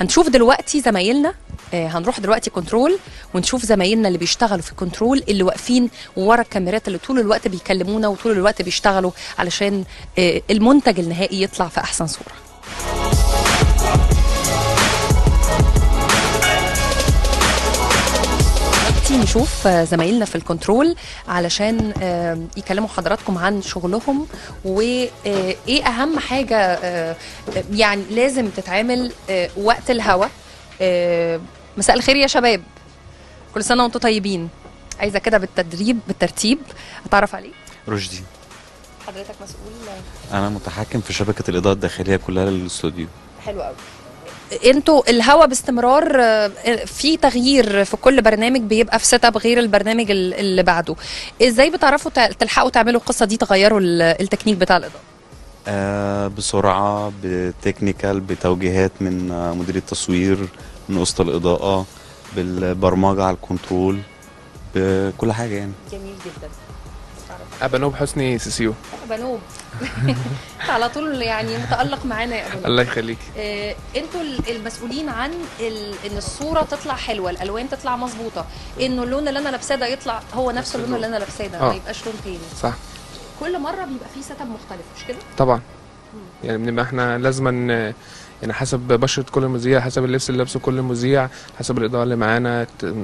هنشوف دلوقتي زمايلنا آه، هنروح دلوقتي كنترول ونشوف زمايلنا اللي بيشتغلوا في كنترول اللي واقفين ورا الكاميرات اللي طول الوقت بيكلمونا وطول الوقت بيشتغلوا علشان آه، المنتج النهائي يطلع في احسن صوره دلوقتي نشوف آه، زمايلنا في الكنترول علشان آه، يكلموا حضراتكم عن شغلهم وايه اهم حاجه آه، آه، يعني لازم تتعمل آه، وقت الهوا آه، مساء الخير يا شباب كل سنه وانتم طيبين عايزه كده بالتدريب بالترتيب اتعرف عليك رشدي حضرتك مسؤول انا متحكم في شبكه الاضاءه الداخليه كلها للاستوديو حلو قوي انتوا الهوا باستمرار آه، في تغيير في كل برنامج بيبقى في سيت اب غير البرنامج ال- اللي بعده ازاي بتعرفوا ت- تلحقوا تعملوا القصه دي تغيروا ال- التكنيك بتاع الاضاءه آه بسرعه بتكنيكال بتوجيهات من آه مدير التصوير من وسط الاضاءه بالبرمجه على الكنترول بكل حاجه يعني جميل جدا أبانوب حسني سيسيو بنوب على طول يعني متالق معانا يا ابو الله يخليك آه، انتوا ال- المسؤولين عن ال... ان الصوره تطلع حلوه الالوان تطلع مظبوطه انه اللون اللي انا لابساه ده يطلع هو نفس اللون اللي انا لابساه ده ما آه. يبقاش لون تاني صح كل مره بيبقى فيه سيت اب مختلف مش كده طبعا يعني بنبقى احنا لازما يعني حسب بشرة كل مذيع حسب اللبس اللي لابسه كل مذيع حسب الإضاءة اللي معانا ت-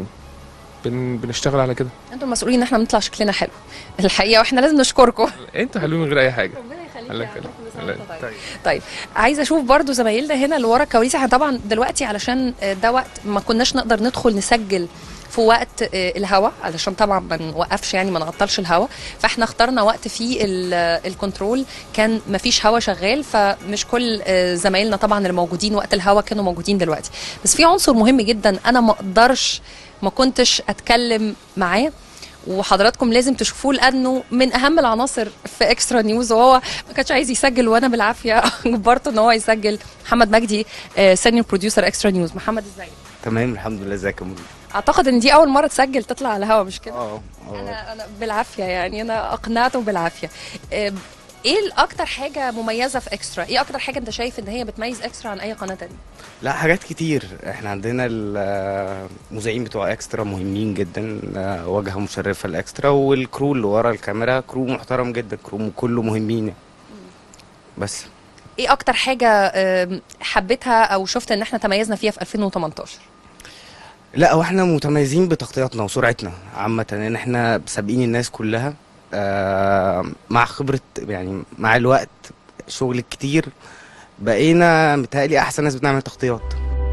بن بنشتغل على كده انتوا المسؤولين ان احنا نطلع شكلنا حلو الحقيقه واحنا لازم نشكركم انتوا حلوين من غير اي حاجة ربنا يخليك الله يا عم، يخليك كل سنة الله- وانت طيب. طيب. طيب عايزه اشوف برضو زمايلنا هنا اللي ورا الكواليس احنا طبعا دلوقتي علشان آه، ده وقت ما كناش نقدر ندخل نسجل في وقت آه، الهوا علشان طبعا ما نوقفش يعني ما نعطلش الهوا فاحنا اخترنا وقت فيه ال- آه، الكنترول كان ما فيش هوا شغال فمش كل آه، زمايلنا طبعا اللي موجودين وقت الهوا كانوا موجودين دلوقتي بس في عنصر مهم جدا انا ما اقدرش ما كنتش اتكلم معاه وحضراتكم لازم تشوفوه لانه من اهم العناصر في اكسترا نيوز وهو ما كانش عايز يسجل وانا بالعافيه جبرته ان هو يسجل محمد مجدي سينيور بروديوسر اكسترا نيوز محمد ازاي تمام الحمد لله ازيك يا مريم اعتقد ان دي اول مره تسجل تطلع على الهوا مش كده اه اه انا انا بالعافيه يعني انا اقنعته بالعافيه آه، ايه الاكتر حاجه مميزه في اكسترا ايه اكتر حاجه انت شايف ان هي بتميز اكسترا عن اي قناه تانية لا حاجات كتير احنا عندنا المذيعين بتوع اكسترا مهمين جدا آه، واجهه مشرفه لاكسترا والكرو اللي ورا الكاميرا كرو محترم جدا كرو كله مهمين بس ايه اكتر حاجه آم، حبيتها او شفت ان احنا تميزنا فيها في 2018 لا واحنا متميزين بتغطياتنا وسرعتنا عامه ان احنا سابقين الناس كلها آه، مع خبره يعني مع الوقت شغل كتير بقينا متهيألي احسن ناس بنعمل تغطيات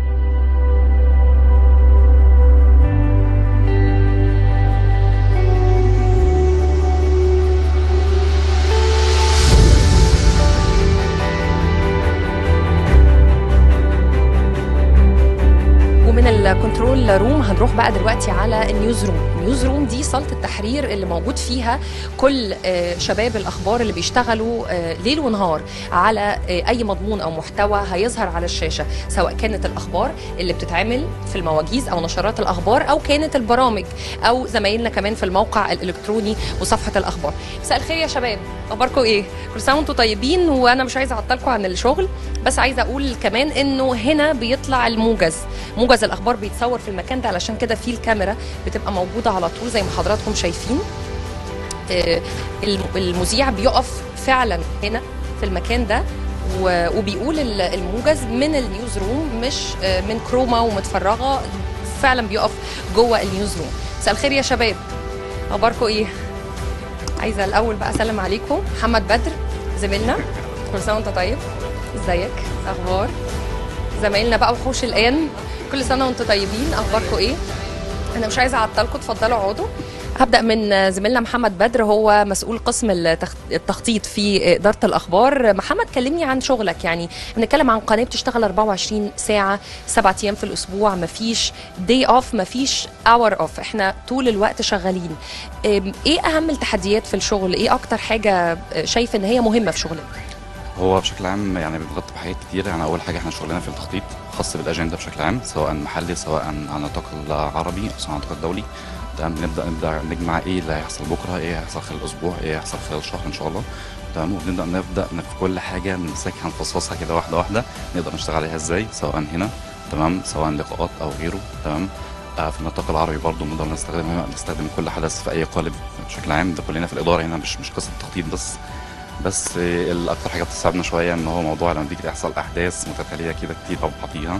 ومن الكنترول روم هنروح بقى دلوقتي على النيوز روم النيوز روم دي صاله التحرير اللي موجود فيها كل آه، شباب الاخبار اللي بيشتغلوا آه، ليل ونهار على آه، اي مضمون او محتوى هيظهر على الشاشه سواء كانت الاخبار اللي بتتعمل في المواجيز او نشرات الاخبار او كانت البرامج او زمايلنا كمان في الموقع الالكتروني وصفحه الاخبار مساء الخير يا شباب اخباركم ايه كل سنه وانتم طيبين وانا مش عايزه اعطلكم عن الشغل بس عايزه اقول كمان انه هنا بيطلع الموجز موجز الاخبار بيتصور في المكان ده علشان كده في الكاميرا بتبقى موجوده على طول زي ما حضراتكم شايفين آه، الم- المذيع بيقف فعلا هنا في المكان ده و- وبيقول ال- الموجز من النيوز روم مش آه، من كروما ومتفرغه فعلا بيقف جوه النيوز روم مساء الخير يا شباب اخباركم ايه عايزه الاول بقى اسلم عليكم محمد بدر زميلنا كل سنه وانت طيب ازيك اخبار زمايلنا بقى وحوش الان كل سنه وانتم طيبين اخباركم ايه انا مش عايزه اعطلكم اتفضلوا اقعدوا هبدا من زميلنا محمد بدر هو مسؤول قسم التخ- التخطيط في اداره الاخبار محمد كلمني عن شغلك يعني بنتكلم عن قناه بتشتغل 24 ساعه سبعة ايام في الاسبوع مفيش دي اوف مفيش اور اوف احنا طول الوقت شغالين ام، ايه اهم التحديات في الشغل ايه اكتر حاجه شايف ان هي مهمه في شغلك هو بشكل عام يعني بنغطي بحاجات كتير يعني اول حاجه احنا شغلنا في التخطيط خاص بالاجنده بشكل عام سواء محلي سواء على النطاق العربي او سواء على النطاق الدولي تمام بنبدا نبدا نجمع ايه اللي هيحصل بكره ايه هيحصل خلال الاسبوع ايه هيحصل خلال الشهر ان شاء الله تمام وبنبدا نبدا في كل حاجه نمسكها نفصصها كده واحده واحده نقدر نشتغل عليها ازاي سواء هنا تمام سواء لقاءات او غيره تمام آه في النطاق العربي برضو بنقدر نستخدم نستخدم كل حدث في اي قالب بشكل عام ده كلنا في الاداره هنا مش مش قصه تخطيط بس بس آه، الاكتر حاجه بتساعدنا شويه ان هو موضوع لما بيجي تحصل احداث متتاليه كده كتير او بعضيها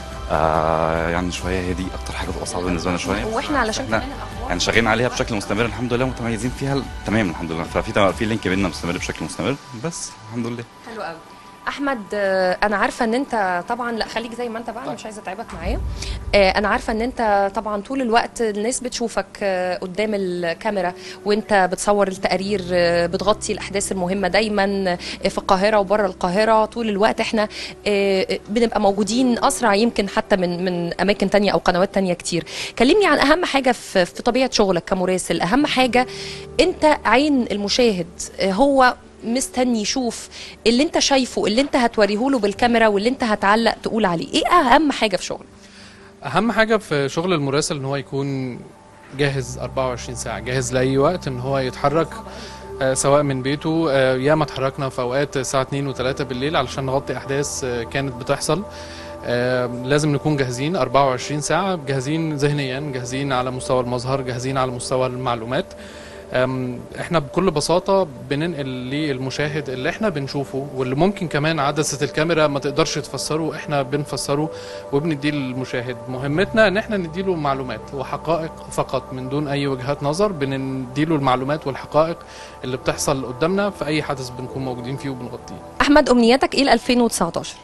آه يعني شويه هي دي اكتر حاجه بتبقى صعبه بالنسبه لنا شويه واحنا علشان احنا كمان الاخبار يعني شغالين عليها بشكل مستمر الحمد لله متميزين فيها تمام الحمد لله ففي في لينك بيننا مستمر بشكل مستمر بس الحمد لله حلو قوي احمد آه، انا عارفه ان انت طبعا لا خليك زي ما انت بقى أنا مش عايزه اتعبك معايا آه، انا عارفه ان انت طبعا طول الوقت الناس بتشوفك آه، قدام الكاميرا وانت بتصور التقارير آه، بتغطي الاحداث المهمه دايما آه، في القاهره وبره القاهره طول الوقت احنا آه، بنبقى موجودين اسرع يمكن حتى من من اماكن تانية او قنوات تانية كتير كلمني عن اهم حاجه في في طبيعه شغلك كمراسل اهم حاجه انت عين المشاهد آه، هو مستني يشوف اللي انت شايفه اللي انت هتوريه له بالكاميرا واللي انت هتعلق تقول عليه ايه اهم حاجه في شغلك اهم حاجه في شغل المراسل ان هو يكون جاهز 24 ساعه جاهز لاي وقت ان هو يتحرك آه، سواء من بيته آه، ياما اتحركنا في اوقات الساعه 2 و3 بالليل علشان نغطي احداث آه، كانت بتحصل آه، لازم نكون جاهزين 24 ساعه جاهزين ذهنيا جاهزين على مستوى المظهر جاهزين على مستوى المعلومات أم، احنا بكل بساطة بننقل للمشاهد اللي احنا بنشوفه واللي ممكن كمان عدسة الكاميرا ما تقدرش تفسره احنا بنفسره وبنديه للمشاهد مهمتنا ان احنا نديله معلومات وحقائق فقط من دون اي وجهات نظر بنديله المعلومات والحقائق اللي بتحصل قدامنا في اي حدث بنكون موجودين فيه وبنغطيه احمد امنياتك ايه ل 2019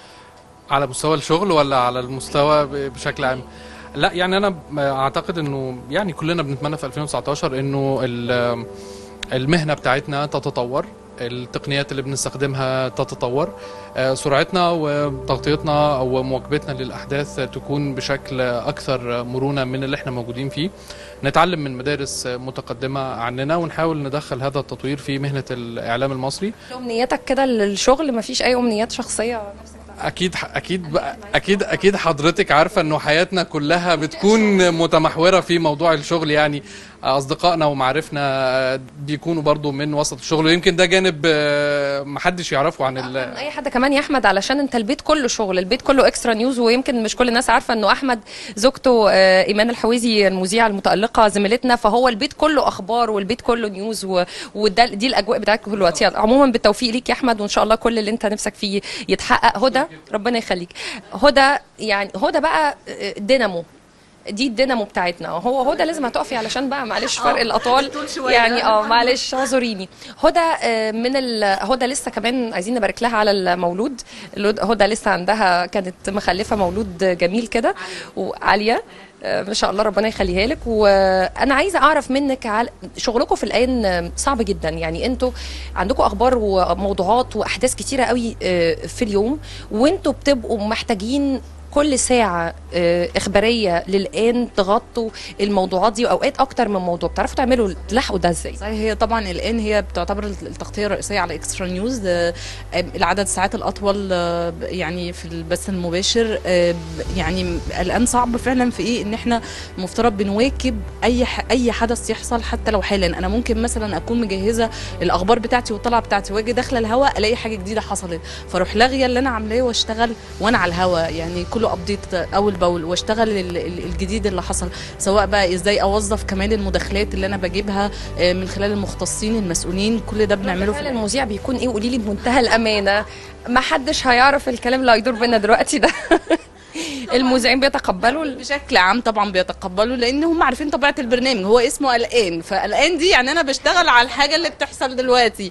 على مستوى الشغل ولا على المستوى ب- بشكل عام لا يعني انا ب- اعتقد انه يعني كلنا بنتمنى في 2019 انه ال- المهنه بتاعتنا تتطور التقنيات اللي بنستخدمها تتطور آه، سرعتنا وتغطيتنا او مواكبتنا للاحداث تكون بشكل اكثر مرونه من اللي احنا موجودين فيه نتعلم من مدارس متقدمه عننا ونحاول ندخل هذا التطوير في مهنه الاعلام المصري امنياتك كده للشغل مفيش اي امنيات شخصيه نفسك اكيد اكيد بقى- اكيد اكيد حضرتك عارفه انه حياتنا كلها بتكون متمحوره في موضوع الشغل يعني اصدقائنا ومعارفنا بيكونوا برضو من وسط الشغل ويمكن ده جانب آه، محدش يعرفه عن من ال اي حد كمان يا احمد علشان انت البيت كله شغل البيت كله اكسترا نيوز ويمكن مش كل الناس عارفه انه احمد زوجته آه، ايمان الحويزي المذيعه المتالقه زميلتنا فهو البيت كله اخبار والبيت كله نيوز و- وده دي الاجواء بتاعتك دلوقتي عموما بالتوفيق ليك يا احمد وان شاء الله كل اللي انت نفسك فيه يتحقق هدى ربنا يخليك هدى يعني هدى بقى آه، دينامو دي الدينامو بتاعتنا هو هدى لازم هتقفي علشان بقى معلش فرق الاطوال يعني اه معلش اعذريني هدى آه، من ال... هدى لسه كمان عايزين نبارك لها على المولود الود- هدى لسه عندها كانت مخلفه مولود جميل كده وعاليه آه، ما شاء الله ربنا يخليها لك وانا عايزه اعرف منك على شغلكم في الان صعب جدا يعني انتوا عندكم اخبار وموضوعات واحداث كتيره قوي آه، في اليوم وانتوا بتبقوا محتاجين كل ساعة آه، إخبارية للآن تغطوا الموضوعات دي وأوقات أكتر من موضوع بتعرفوا تعملوا تلاحقوا ده إزاي؟ صحيح هي طبعا الان هي بتعتبر التغطيه الرئيسيه على اكسترا نيوز آه، آه، العدد الساعات الاطول آه، يعني في البث المباشر آه، ب- يعني الان صعب فعلا في ايه ان احنا مفترض بنواكب اي ح- اي حدث يحصل حتى لو حالا انا ممكن مثلا اكون مجهزه الاخبار بتاعتي والطلعه بتاعتي واجي داخله الهواء الاقي حاجه جديده حصلت فاروح لاغيه اللي انا عاملاه واشتغل وانا على الهواء يعني كله ابديت اول باول واشتغل ال- ال- الجديد اللي حصل سواء بقى ازاي اوظف كمان المداخلات اللي انا بجيبها آه، من خلال المختصين المسؤولين كل ده بنعمله في فعلا المذيع بيكون إيه قولي لي بمنتهى الأمانة ما حدش هيعرف الكلام اللي هيدور بينا دلوقتي ده المذيعين بيتقبلوا ال- بشكل عام طبعا بيتقبلوا لان هم عارفين طبيعه البرنامج هو اسمه قلقان فقلقان دي يعني انا بشتغل على الحاجه اللي بتحصل دلوقتي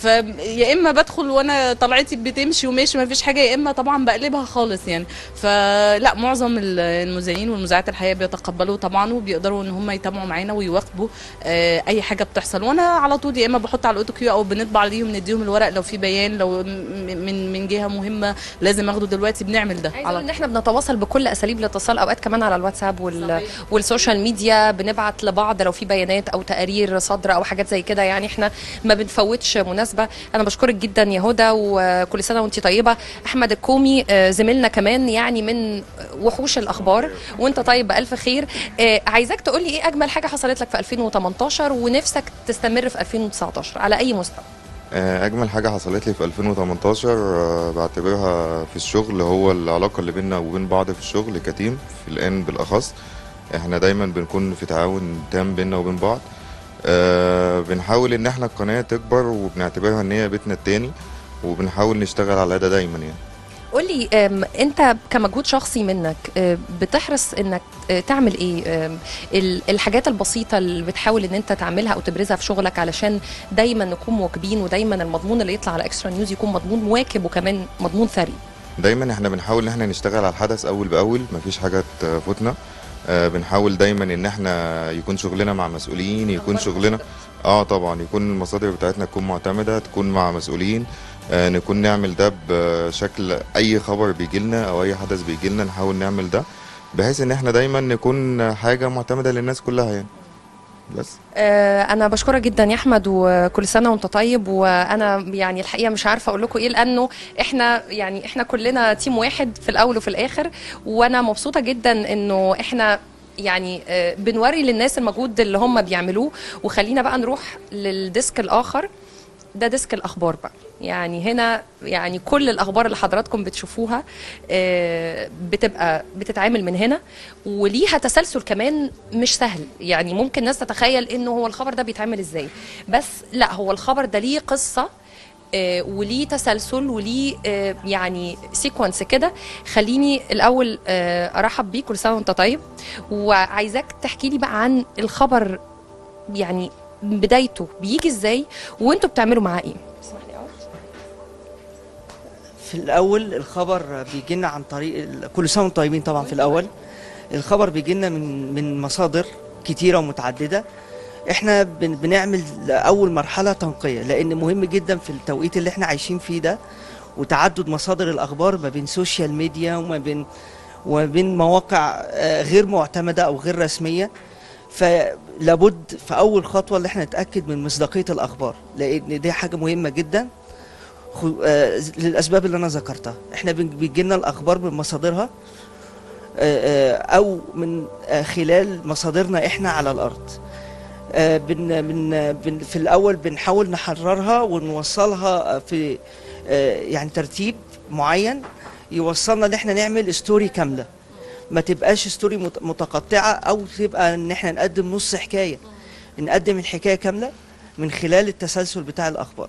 فيا اما بدخل وانا طلعتي بتمشي وماشي ما فيش حاجه يا اما طبعا بقلبها خالص يعني فلا معظم ال- المذيعين والمذيعات الحقيقه بيتقبلوا طبعا وبيقدروا ان هم يتابعوا معانا ويواكبوا آه، اي حاجه بتحصل وانا على طول يا اما بحط على الاوتو كيو او بنطبع ليهم نديهم الورق لو في بيان لو م- من من جهه مهمه لازم اخده دلوقتي بنعمل ده عايزه اقول ان احنا بنتواصل بكل اساليب الاتصال اوقات كمان على الواتساب وال... والسوشيال ميديا بنبعت لبعض لو في بيانات او تقارير صادره او حاجات زي كده يعني احنا ما بنفوتش مناسبه انا بشكرك جدا يا هدى وكل سنه وانت طيبه احمد الكومي آه، زميلنا كمان يعني من وحوش الاخبار وانت طيب بالف خير آه، عايزاك تقول لي ايه اجمل حاجه حصلت لك في 2018 ونفسك تستمر في 2019 على اي مستوى آه، اجمل حاجه حصلت لي في 2018 آه، بعتبرها في الشغل هو العلاقه اللي بيننا وبين بعض في الشغل كتيم في الان بالاخص احنا دايما بنكون في تعاون تام بيننا وبين بعض آه، بنحاول ان احنا القناه تكبر وبنعتبرها ان هي بيتنا التاني وبنحاول نشتغل على ده دايما يعني قولي أم، انت كمجهود شخصي منك أه، بتحرص انك أه، تعمل ايه أم، ال- الحاجات البسيطة اللي بتحاول ان انت تعملها او تبرزها في شغلك علشان دايما نكون مواكبين ودايما المضمون اللي يطلع على اكسترا نيوز يكون مضمون مواكب وكمان مضمون ثري دايما احنا بنحاول ان احنا نشتغل على الحدث اول باول مفيش حاجه تفوتنا آه، بنحاول دايما ان احنا يكون شغلنا مع مسؤولين يكون شغلنا اه طبعا يكون المصادر بتاعتنا تكون معتمده تكون مع مسؤولين آه، نكون نعمل ده بشكل اي خبر بيجي لنا او اي حدث بيجي لنا نحاول نعمل ده بحيث ان احنا دايما نكون حاجه معتمده للناس كلها يعني بس آه، انا بشكرك جدا يا احمد وكل سنه وانت طيب وانا يعني الحقيقه مش عارفه اقول لكم ايه لانه احنا يعني احنا كلنا تيم واحد في الاول وفي الاخر وانا مبسوطه جدا انه احنا يعني آه، بنوري للناس المجهود اللي هم بيعملوه وخلينا بقى نروح للديسك الاخر ده ديسك الاخبار بقى يعني هنا يعني كل الاخبار اللي حضراتكم بتشوفوها آه، بتبقى بتتعامل من هنا وليها تسلسل كمان مش سهل يعني ممكن ناس تتخيل انه هو الخبر ده بيتعمل ازاي بس لا هو الخبر ده ليه قصه آه، وليه تسلسل وليه آه، يعني سيكونس كده خليني الاول آه، ارحب بيك كل سنه وانت طيب وعايزاك تحكي لي بقى عن الخبر يعني بدايته بيجي ازاي وانتوا بتعملوا معاه ايه اسمح لي أقعد. في الاول الخبر بيجي لنا عن طريق ال- كل سنه وانتم طيبين طبعا في الاول الخبر بيجي لنا من من مصادر كتيره ومتعدده احنا بن- بنعمل اول مرحله تنقيه لان مهم جدا في التوقيت اللي احنا عايشين فيه ده وتعدد مصادر الاخبار ما بين سوشيال ميديا وما بين وما بين مواقع آه، غير معتمده او غير رسميه فلابد في اول خطوه اللي احنا نتاكد من مصداقيه الاخبار لان دي حاجه مهمه جدا خو- آه، للاسباب اللي انا ذكرتها احنا بيجي لنا الاخبار من مصادرها آه، آه، او من آه، خلال مصادرنا احنا على الارض آه، بن بن بن في الاول بنحاول نحررها ونوصلها في آه، يعني ترتيب معين يوصلنا ان احنا نعمل ستوري كامله ما تبقاش ستوري مت- متقطعه او تبقى ان احنا نقدم نص حكايه نقدم الحكايه كامله من خلال التسلسل بتاع الاخبار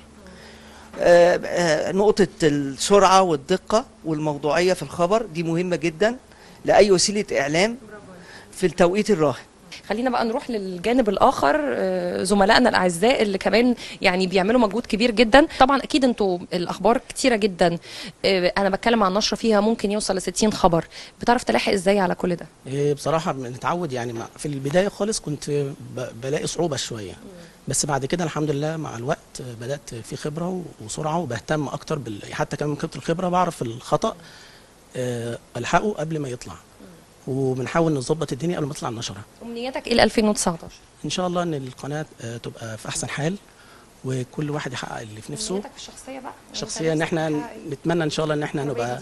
آه، آه، نقطة السرعة والدقة والموضوعية في الخبر دي مهمة جدا لأي وسيلة إعلام في التوقيت الراهن خلينا بقى نروح للجانب الاخر آه، زملائنا الاعزاء اللي كمان يعني بيعملوا مجهود كبير جدا طبعا اكيد انتوا الاخبار كتيره جدا آه، انا بتكلم عن نشره فيها ممكن يوصل ل 60 خبر بتعرف تلاحق ازاي على كل ده إيه بصراحة بنتعود يعني مع- في البداية خالص كنت ب- بلاقي صعوبة شوية بس بعد كده الحمد لله مع الوقت بدأت في خبرة و- وسرعة وبهتم أكتر بال... حتى كمان من كتر الخبرة بعرف الخطأ آه، ألحقه قبل ما يطلع وبنحاول نظبط الدنيا قبل ما تطلع النشرة امنيتك ايه ل 2019 إن شاء الله إن القناة آه، تبقى في أحسن حال وكل واحد يحقق اللي في نفسه امنيتك الشخصيه بقى الشخصية إن إحنا نتمنى إن شاء الله إن إحنا نبقى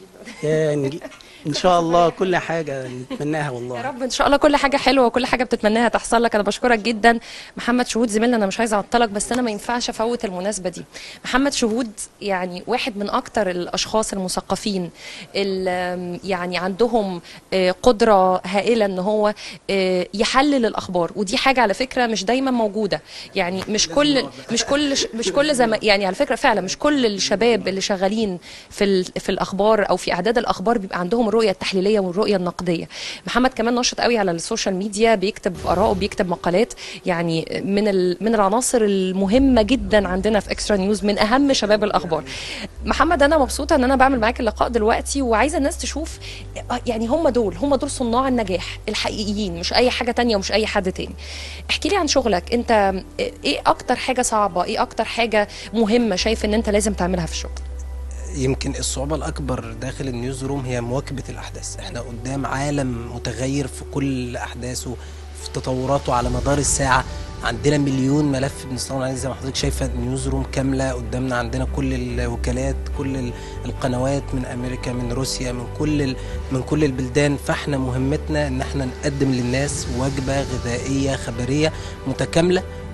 يا نجي- إن شاء الله كل حاجة نتمناها والله يا رب ان شاء الله كل حاجه حلوه وكل حاجه بتتمناها تحصل لك انا بشكرك جدا محمد شهود زميلنا انا مش عايزه اعطلك بس انا ما ينفعش افوت المناسبه دي محمد شهود يعني واحد من اكتر الاشخاص المثقفين اللي يعني عندهم آه، قدره هائله ان هو آه، يحلل الاخبار ودي حاجه على فكره مش دايما موجوده يعني مش كل مش كل مش كل زم يعني على فكره فعلا مش كل الشباب اللي شغالين في ال- في الاخبار او في اعداد الاخبار بيبقى عندهم الرؤيه التحليليه والرؤيه النقديه محمد كمان نشط قوي على السوشيال ميديا بيكتب اراءه بيكتب مقالات يعني من ال- من العناصر المهمه جدا عندنا في اكسترا نيوز من اهم شباب الاخبار محمد انا مبسوطه ان انا بعمل معاك اللقاء دلوقتي وعايزه الناس تشوف يعني هم دول هم دول صناع النجاح الحقيقيين مش اي حاجه تانية ومش اي حد تاني احكي لي عن شغلك انت ايه اكتر حاجه صعبه ايه اكتر حاجه مهمه شايف ان انت لازم تعملها في الشغل يمكن الصعوبة الأكبر داخل النيوز روم هي مواكبة الأحداث احنا قدام عالم متغير في كل أحداثه في تطوراته على مدار الساعة عندنا مليون ملف بنستخدم عليه زي ما حضرتك شايفة النيوز روم كاملة قدامنا عندنا كل الوكالات كل ال- القنوات من أمريكا من روسيا من كل ال- من كل البلدان فاحنا مهمتنا إن احنا نقدم للناس وجبة غذائية خبرية متكاملة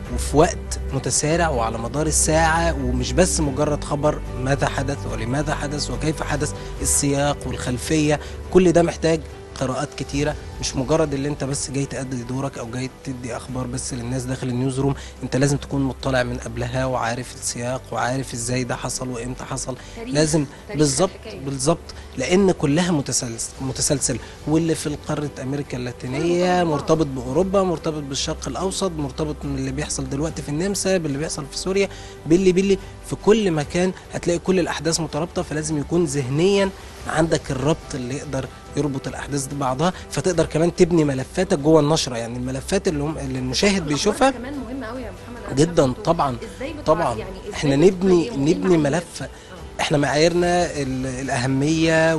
وفي وقت متسارع وعلى مدار الساعة ومش بس مجرد خبر ماذا حدث ولماذا حدث وكيف حدث السياق والخلفية كل ده محتاج قراءات كتيرة مش مجرد اللي انت بس جاي تأدي دورك او جاي تدي اخبار بس للناس داخل النيوز روم انت لازم تكون مطلع من قبلها وعارف السياق وعارف ازاي ده حصل وامتى حصل تاريخ- لازم تاريخ بالظبط الحكاية. بالظبط لان كلها متسلسل متسلسل واللي في قاره امريكا اللاتينيه مرتبط باوروبا مرتبط بالشرق الاوسط مرتبط من اللي بيحصل دلوقتي في النمسا باللي بيحصل في سوريا باللي باللي في كل مكان هتلاقي كل الاحداث مترابطه فلازم يكون ذهنيا عندك الربط اللي يقدر يربط الاحداث دي بعضها فتقدر كمان تبني ملفاتك جوه النشره يعني الملفات اللي, هم اللي المشاهد بيشوفها كمان مهم قوي يا محمد أنا جدا شايفة طبعا إزاي بتوع- طبعا يعني إزاي احنا بتوع- نبني إيه نبني مهم ملف احنا معاييرنا ال- الاهميه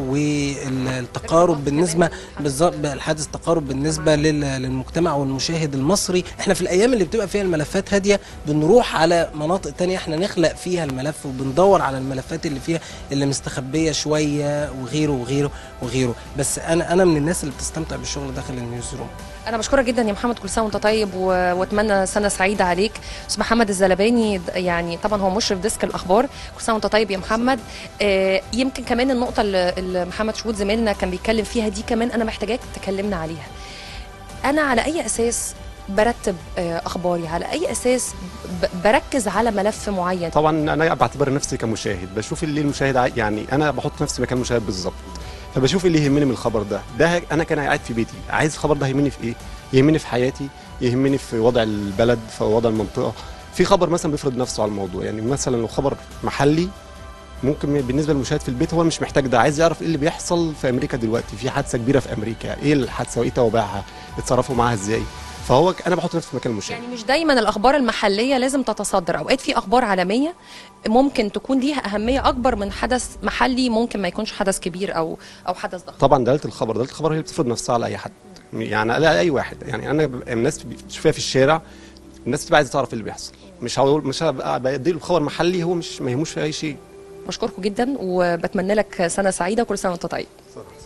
والتقارب بالنسبه بالظبط الحادث تقارب بالنسبه لل- للمجتمع والمشاهد المصري احنا في الايام اللي بتبقى فيها الملفات هاديه بنروح على مناطق تانية احنا نخلق فيها الملف وبندور على الملفات اللي فيها اللي مستخبيه شويه وغيره وغيره وغيره بس انا انا من الناس اللي بتستمتع بالشغل داخل النيوز روم انا بشكرك جدا يا محمد كل سنه وانت طيب و... واتمنى سنه سعيده عليك استاذ محمد الزلباني د- يعني طبعا هو مشرف ديسك الاخبار كل سنه وانت طيب يا محمد آه يمكن كمان النقطه اللي اللي محمد شهود زميلنا كان بيتكلم فيها دي كمان انا محتاجاك تكلمنا عليها انا على اي اساس برتب آه اخباري على اي اساس ب... بركز على ملف معين طبعا انا بعتبر نفسي كمشاهد بشوف اللي المشاهد عاي- يعني انا بحط نفسي مكان المشاهد بالظبط فبشوف اللي يهمني من الخبر ده ده انا كان قاعد في بيتي عايز الخبر ده يهمني في ايه يهمني في حياتي يهمني في وضع البلد في وضع المنطقه في خبر مثلا بيفرض نفسه على الموضوع يعني مثلا لو خبر محلي ممكن بالنسبه للمشاهد في البيت هو مش محتاج ده عايز يعرف ايه اللي بيحصل في امريكا دلوقتي في حادثه كبيره في امريكا ايه الحادثه وايه توابعها اتصرفوا معاها ازاي فهو ك- انا بحط نفسي في مكان المشاهد يعني مش دايما الاخبار المحليه لازم تتصدر اوقات في اخبار عالميه ممكن تكون ليها اهميه اكبر من حدث محلي ممكن ما يكونش حدث كبير او او حدث ضخم طبعا دلاله الخبر دلاله الخبر هي اللي بتفرض نفسها على اي حد يعني على اي واحد يعني انا ببقى الناس بتشوفها في الشارع الناس بتبقى عايزه تعرف إيه اللي بيحصل مش هقول مش هبقى بدي له خبر محلي هو مش ما يهموش في اي شيء بشكركم جدا وبتمنى لك سنه سعيده كل سنه وانت طيب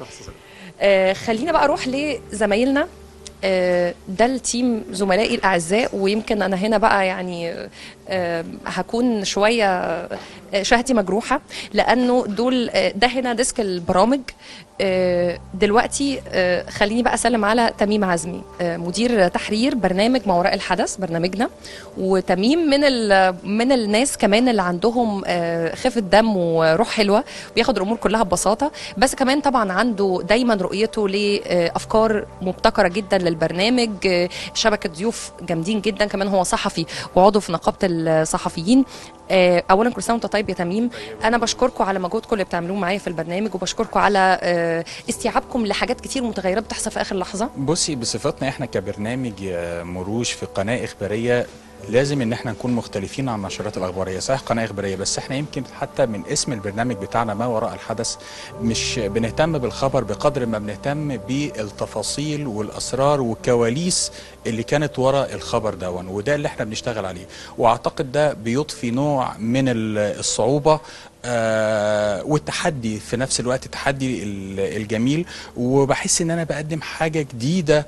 آه خلينا بقى اروح لزمايلنا آه، ده التيم زملائي الاعزاء ويمكن انا هنا بقى يعني آه، هكون شويه آه، شهتي مجروحه لانه دول آه، ده هنا ديسك البرامج آه، دلوقتي آه، خليني بقى اسلم على تميم عزمي آه، مدير تحرير برنامج ما وراء الحدث برنامجنا وتميم من ال- من الناس كمان اللي عندهم آه، خفه دم وروح حلوه بياخد الامور كلها ببساطه بس كمان طبعا عنده دايما رؤيته لافكار مبتكره جدا للبرنامج آه، شبكه ضيوف جامدين جدا كمان هو صحفي وعضو في نقابه الصحفيين آه، اولا كل سنه وانت طيب يا تميم انا بشكركم على مجهودكم اللي بتعملوه معايا في البرنامج وبشكركم على آه، استيعابكم لحاجات كتير متغيرات بتحصل في اخر لحظه بصي بصفتنا احنا كبرنامج آه، مروج في قناه اخباريه لازم ان احنا نكون مختلفين عن النشرات الاخباريه صحيح قناه اخباريه بس احنا يمكن حتى من اسم البرنامج بتاعنا ما وراء الحدث مش بنهتم بالخبر بقدر ما بنهتم بالتفاصيل والاسرار والكواليس اللي كانت وراء الخبر دون وده اللي احنا بنشتغل عليه واعتقد ده بيضفي نوع من ال- الصعوبه آه والتحدي في نفس الوقت التحدي ال- الجميل وبحس ان انا بقدم حاجه جديده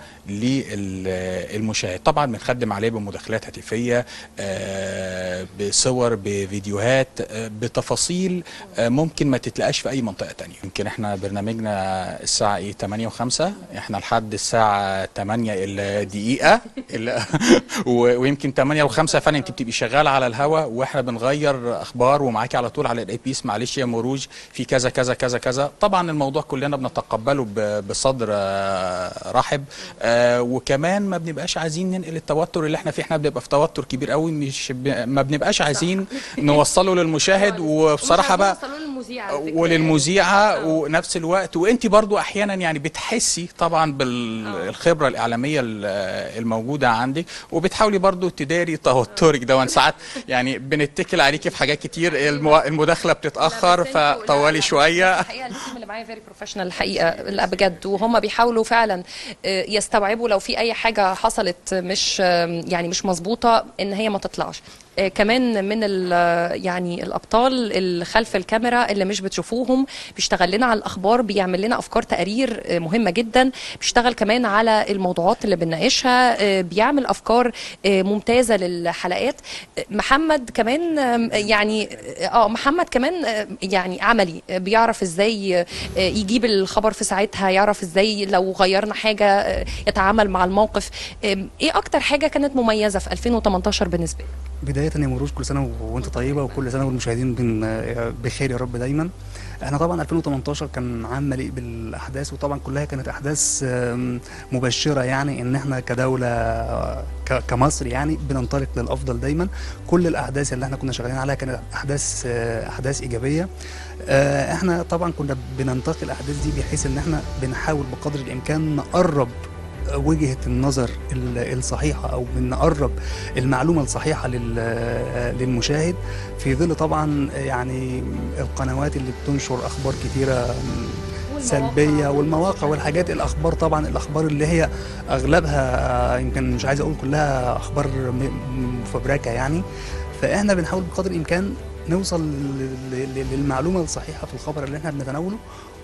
للمشاهد طبعا بنخدم عليه بمداخلات هاتفيه آه بصور بفيديوهات آه بتفاصيل آه ممكن ما تتلاقاش في اي منطقه تانية يمكن احنا برنامجنا الساعه ايه 8 و5 احنا لحد الساعه 8 الا دقيقه إلا و- ويمكن 8 و5 فعلا انت بتبقي شغاله على الهوا واحنا بنغير اخبار ومعاكي على طول على الاي بيس معلش يا مروج في كذا كذا كذا كذا طبعا الموضوع كلنا بنتقبله ب- بصدر آه، رحب آه، وكمان ما بنبقاش عايزين ننقل التوتر اللي احنا فيه احنا بنبقى في توتر كبير قوي مش ب... ما بنبقاش عايزين نوصله للمشاهد وبصراحه بقى وللمذيعه ونفس الوقت وانت برضو احيانا يعني بتحسي طبعا بالخبره الاعلاميه ال- الموجوده عندك وبتحاولي برضو تداري توترك ده ساعات يعني بنتكل عليكي في حاجات كتير المو- المداخله بتتاخر فطولي شويه الحقيقه التيم اللي معايا فيري بروفيشنال الحقيقه لا بجد وهم بيحاولوا فعلا آه، يستوعبوا لو في اي حاجه حصلت مش آه، يعني مش مظبوطه ان هي ما تطلعش آه، كمان من ال- يعني الابطال اللي خلف الكاميرا اللي مش بتشوفوهم بيشتغل لنا على الاخبار بيعمل لنا افكار تقارير آه، مهمه جدا بيشتغل كمان على الموضوعات اللي بنناقشها آه، بيعمل افكار آه، ممتازه للحلقات آه، محمد كمان آم، يعني اه محمد كمان آه، يعني عملي آه، بيعرف ازاي آه، يجيب الخبر في ساعتها يعرف ازاي لو غيرنا حاجه آه، يتعامل مع الموقف آم، ايه اكتر حاجه كانت مميزه في 2018 بالنسبه لك بداية يا مروج كل سنة وانت طيبة وكل سنة والمشاهدين بن- بخير يا رب دايما احنا طبعا 2018 كان عام مليء بالاحداث وطبعا كلها كانت احداث آم، مبشرة يعني ان احنا كدولة آه، ك- كمصر يعني بننطلق للافضل دايما كل الاحداث اللي احنا كنا شغالين عليها كانت احداث آه، احداث ايجابية آه، احنا طبعا كنا بننتقي الاحداث دي بحيث ان احنا بنحاول بقدر الامكان نقرب وجهة النظر ال- الصحيحة أو بنقرب المعلومة الصحيحة لل- للمشاهد في ظل طبعا يعني القنوات اللي بتنشر أخبار كتيرة سلبية والمواقع والحاجات الأخبار طبعا الأخبار اللي هي أغلبها يمكن مش عايز أقول كلها أخبار م- مفبركة يعني فإحنا بنحاول بقدر الإمكان نوصل ل- ل- للمعلومة الصحيحة في الخبر اللي احنا بنتناوله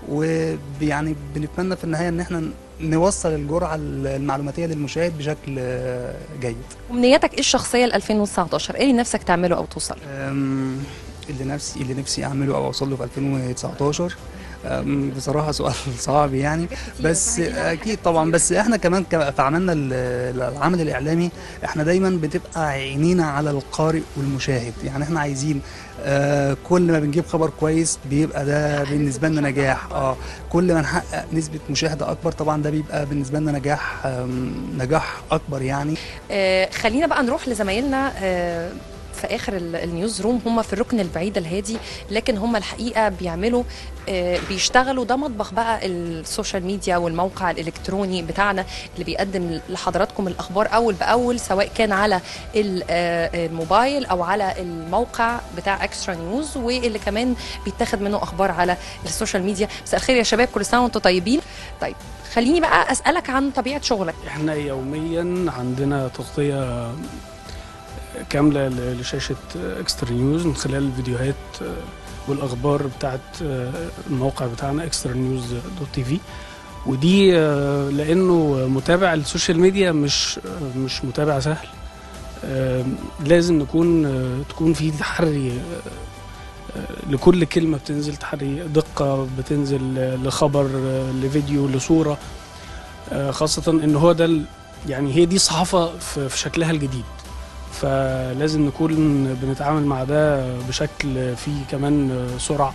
ويعني بنتمنى في النهاية إن احنا نوصل الجرعة المعلوماتية للمشاهد بشكل آه، جيد امنياتك ايه الشخصيه ل 2019 ايه اللي نفسك تعمله او توصل أم، اللي نفسي اللي نفسي اعمله او اوصل له في 2019 أم، بصراحه سؤال صعب يعني بس اكيد طبعا بس احنا كمان ك- في عملنا ال- العمل الاعلامي احنا دايما بتبقى عينينا على القارئ والمشاهد يعني احنا عايزين آه كل ما بنجيب خبر كويس بيبقى ده بالنسبه لنا نجاح اه كل ما نحقق نسبه مشاهده اكبر طبعا ده بيبقى بالنسبه لنا نجاح آم، نجاح اكبر يعني آه خلينا بقى نروح لزمايلنا آه في اخر ال- النيوز روم هم في الركن البعيد الهادي لكن هم الحقيقه بيعملوا آه بيشتغلوا ده مطبخ بقى السوشيال ميديا والموقع الالكتروني بتاعنا اللي بيقدم لحضراتكم الاخبار اول باول سواء كان على ال- آه، الموبايل او على الموقع بتاع اكسترا نيوز واللي كمان بيتاخد منه اخبار على السوشيال ميديا مساء الخير يا شباب كل سنه وانتم طيبين طيب خليني بقى اسالك عن طبيعه شغلك احنا يوميا عندنا تغطية كاملة ل- لشاشة اكسترا نيوز من خلال الفيديوهات والأخبار بتاعت الموقع بتاعنا اكسترا نيوز دوت تي في ودي لأنه متابع السوشيال ميديا مش مش متابع سهل لازم نكون تكون في تحري لكل كلمة بتنزل تحري دقة بتنزل لخبر لفيديو لصورة خاصة إن هو ده ال- يعني هي دي الصحافة في في شكلها الجديد فلازم نكون بنتعامل مع ده بشكل فيه كمان سرعة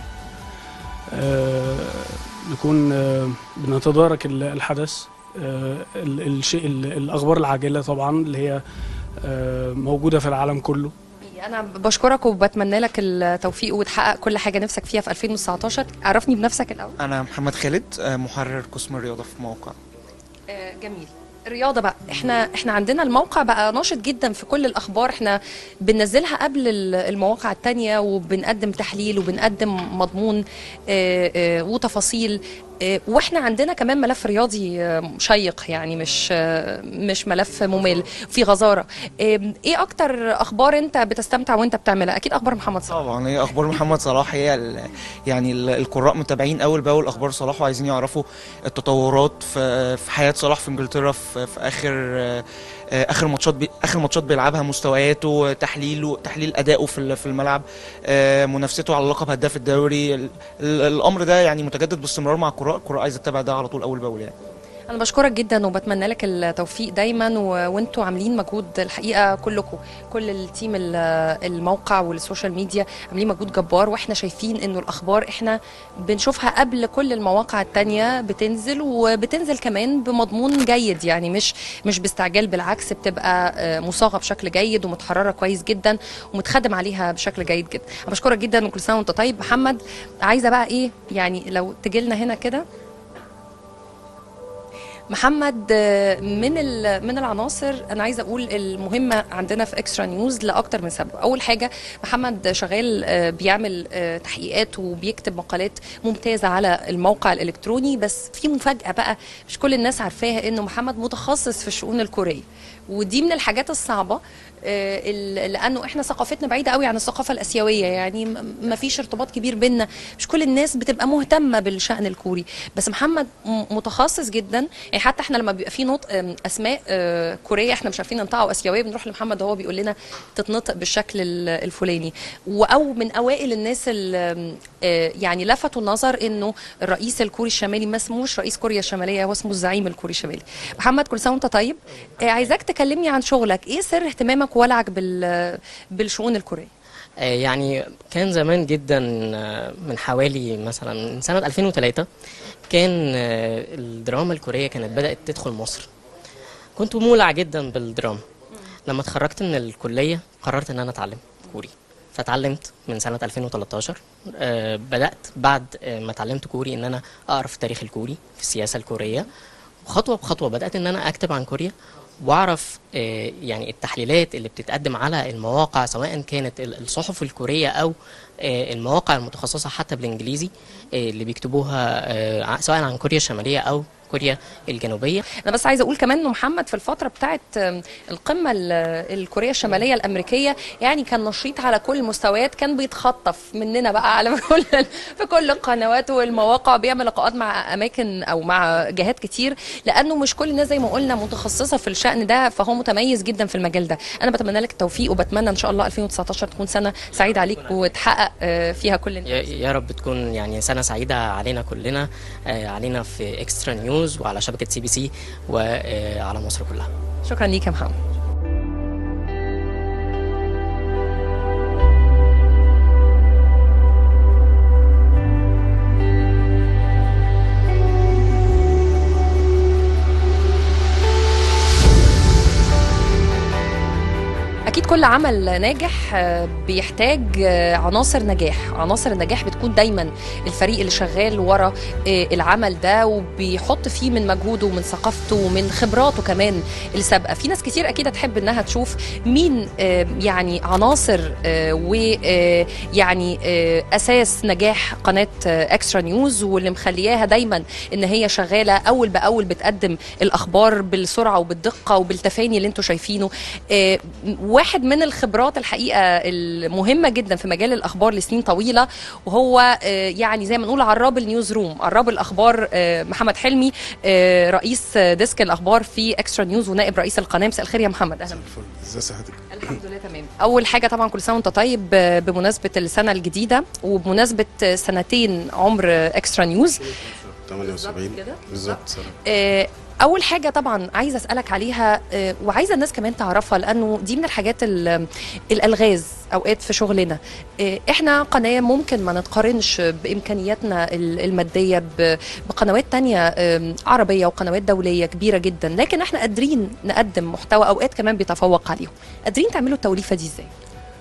آه، نكون آه، بنتدارك ال- الحدث آه، ال- الشيء ال- الأخبار العاجلة طبعا اللي هي آه، موجودة في العالم كله انا بشكرك وبتمنى لك التوفيق وتحقق كل حاجه نفسك فيها في 2019 عرفني بنفسك الاول انا محمد خالد آه، محرر قسم الرياضه في موقع آه، جميل الرياضه بقى احنا احنا عندنا الموقع بقى ناشط جدا في كل الاخبار احنا بننزلها قبل ال- المواقع التانية وبنقدم تحليل وبنقدم مضمون آه، آه، وتفاصيل آه، واحنا عندنا كمان ملف رياضي آه، شيق يعني مش آه، مش ملف ممل في غزاره آه، ايه اكتر اخبار انت بتستمتع وانت بتعملها اكيد اخبار محمد صلاح طبعا هي اخبار محمد صلاح هي ال- يعني ال- القراء متابعين اول باول اخبار صلاح وعايزين يعرفوا التطورات في في حياه صلاح في انجلترا في, في اخر آه، آه، اخر ماتشات بي اخر ماتشات بيلعبها مستوياته تحليله تحليل ادائه في ال- في الملعب آه، منافسته على لقب هداف الدوري ال- ال- الامر ده يعني متجدد باستمرار مع القراء القراء عايزه تتابع ده على طول اول باول يعني انا بشكرك جدا وبتمنى لك التوفيق دايما و... وانتوا عاملين مجهود الحقيقه كلكم كل التيم ال- الموقع والسوشيال ميديا عاملين مجهود جبار واحنا شايفين انه الاخبار احنا بنشوفها قبل كل المواقع التانية بتنزل وبتنزل كمان بمضمون جيد يعني مش مش باستعجال بالعكس بتبقى آه، مصاغه بشكل جيد ومتحرره كويس جدا ومتخدم عليها بشكل جيد جدا أنا بشكرك جدا وكل سنه وانت طيب محمد عايزه بقى ايه يعني لو تجيلنا هنا كده محمد آه، من ال- من العناصر انا عايزه اقول المهمه عندنا في اكسترا نيوز لاكتر من سبب اول حاجه محمد شغال آه، بيعمل آه، تحقيقات وبيكتب مقالات ممتازه على الموقع الالكتروني بس في مفاجاه بقى مش كل الناس عارفاها انه محمد متخصص في الشؤون الكوريه ودي من الحاجات الصعبه آه، ال- لانه احنا ثقافتنا بعيده قوي عن الثقافه الاسيويه يعني ما فيش ارتباط كبير بينا مش كل الناس بتبقى مهتمه بالشان الكوري بس محمد م- متخصص جدا يعني حتى احنا لما بيبقى في نطق آم، اسماء آه، كوريه احنا مش عارفين ننطقها او اسيويه بنروح لمحمد وهو بيقول لنا تتنطق بالشكل ال- الفلاني و- او من اوائل الناس اللي آه، يعني لفتوا النظر انه الرئيس الكوري الشمالي ما اسموش رئيس كوريا الشماليه هو اسمه الزعيم الكوري الشمالي محمد كل سنه وانت طيب آه، عايزاك تكلمني عن شغلك ايه سر اهتمامك وولعك بال بالشؤون الكوريه آه، يعني كان زمان جدا آه، من حوالي مثلا من سنة 2003 كان آه، الدراما الكورية كانت بدأت تدخل مصر كنت مولع جدا بالدراما لما اتخرجت من الكلية قررت ان انا اتعلم كوري فتعلمت من سنة 2013 آه، بدأت بعد آه، ما اتعلمت كوري ان انا اقرا في التاريخ الكوري في السياسة الكورية وخطوة بخطوة بدأت ان انا اكتب عن كوريا واعرف آه، يعني التحليلات اللي بتتقدم على المواقع سواء كانت ال- الصحف الكورية او آه، المواقع المتخصصة حتى بالانجليزي آه، اللي بيكتبوها آه، ع- سواء عن كوريا الشمالية او كوريا الجنوبية انا بس عايزه اقول كمان انه محمد في الفتره بتاعت آم، القمه ال- الكوريه الشماليه الامريكيه يعني كان نشيط على كل المستويات كان بيتخطف مننا بقى على كل في كل القنوات والمواقع بيعمل لقاءات مع اماكن او مع جهات كتير لانه مش كل الناس زي ما قلنا متخصصه في الشان ده فهو متميز جدا في المجال ده انا بتمنى لك التوفيق وبتمنى ان شاء الله 2019 تكون سنه سعيده عليك وتحقق آه، فيها كل يا يا رب تكون يعني سنة سعيدة علينا كلنا آه، علينا في اكسترا نيوز وعلى شبكة سي بي سي وعلى مصر كلها شكرا ليك يا محمد اكيد كل عمل ناجح آه، بيحتاج آه، عناصر نجاح عناصر النجاح بتكون دايما الفريق اللي شغال ورا آه، العمل ده وبيحط فيه من مجهوده ومن ثقافته ومن خبراته كمان السابقه في ناس كتير اكيد هتحب انها تشوف مين آه، يعني عناصر ويعني اساس نجاح قناه اكسترا نيوز واللي مخلياها دايما ان هي شغاله اول باول بتقدم الاخبار بالسرعه وبالدقه وبالتفاني اللي انتم شايفينه آه، واحد من الخبرات الحقيقه المهمه جدا في مجال الاخبار لسنين طويله وهو آه، يعني زي ما نقول عراب النيوز روم عراب الاخبار آه، محمد حلمي آه، رئيس ديسك الاخبار في اكسترا نيوز ونائب رئيس القناه مساء الخير يا محمد اهلا بك. ازي صحتك الحمد لله تمام اول حاجه طبعا كل سنه وانت طيب آه، بمناسبه السنه الجديده وبمناسبه آه، سنتين عمر آه، اكسترا نيوز 78 كده؟ بالظبط سنة. آه، اول حاجه طبعا عايزه اسالك عليها آه، وعايزه الناس كمان تعرفها لانه دي من الحاجات ال- الالغاز اوقات في شغلنا آه، احنا قناه ممكن ما نتقارنش بامكانياتنا ال- الماديه ب- بقنوات تانية آم، عربيه وقنوات دوليه كبيره جدا لكن احنا قادرين نقدم محتوى اوقات كمان بيتفوق عليهم قادرين تعملوا التوليفه دي ازاي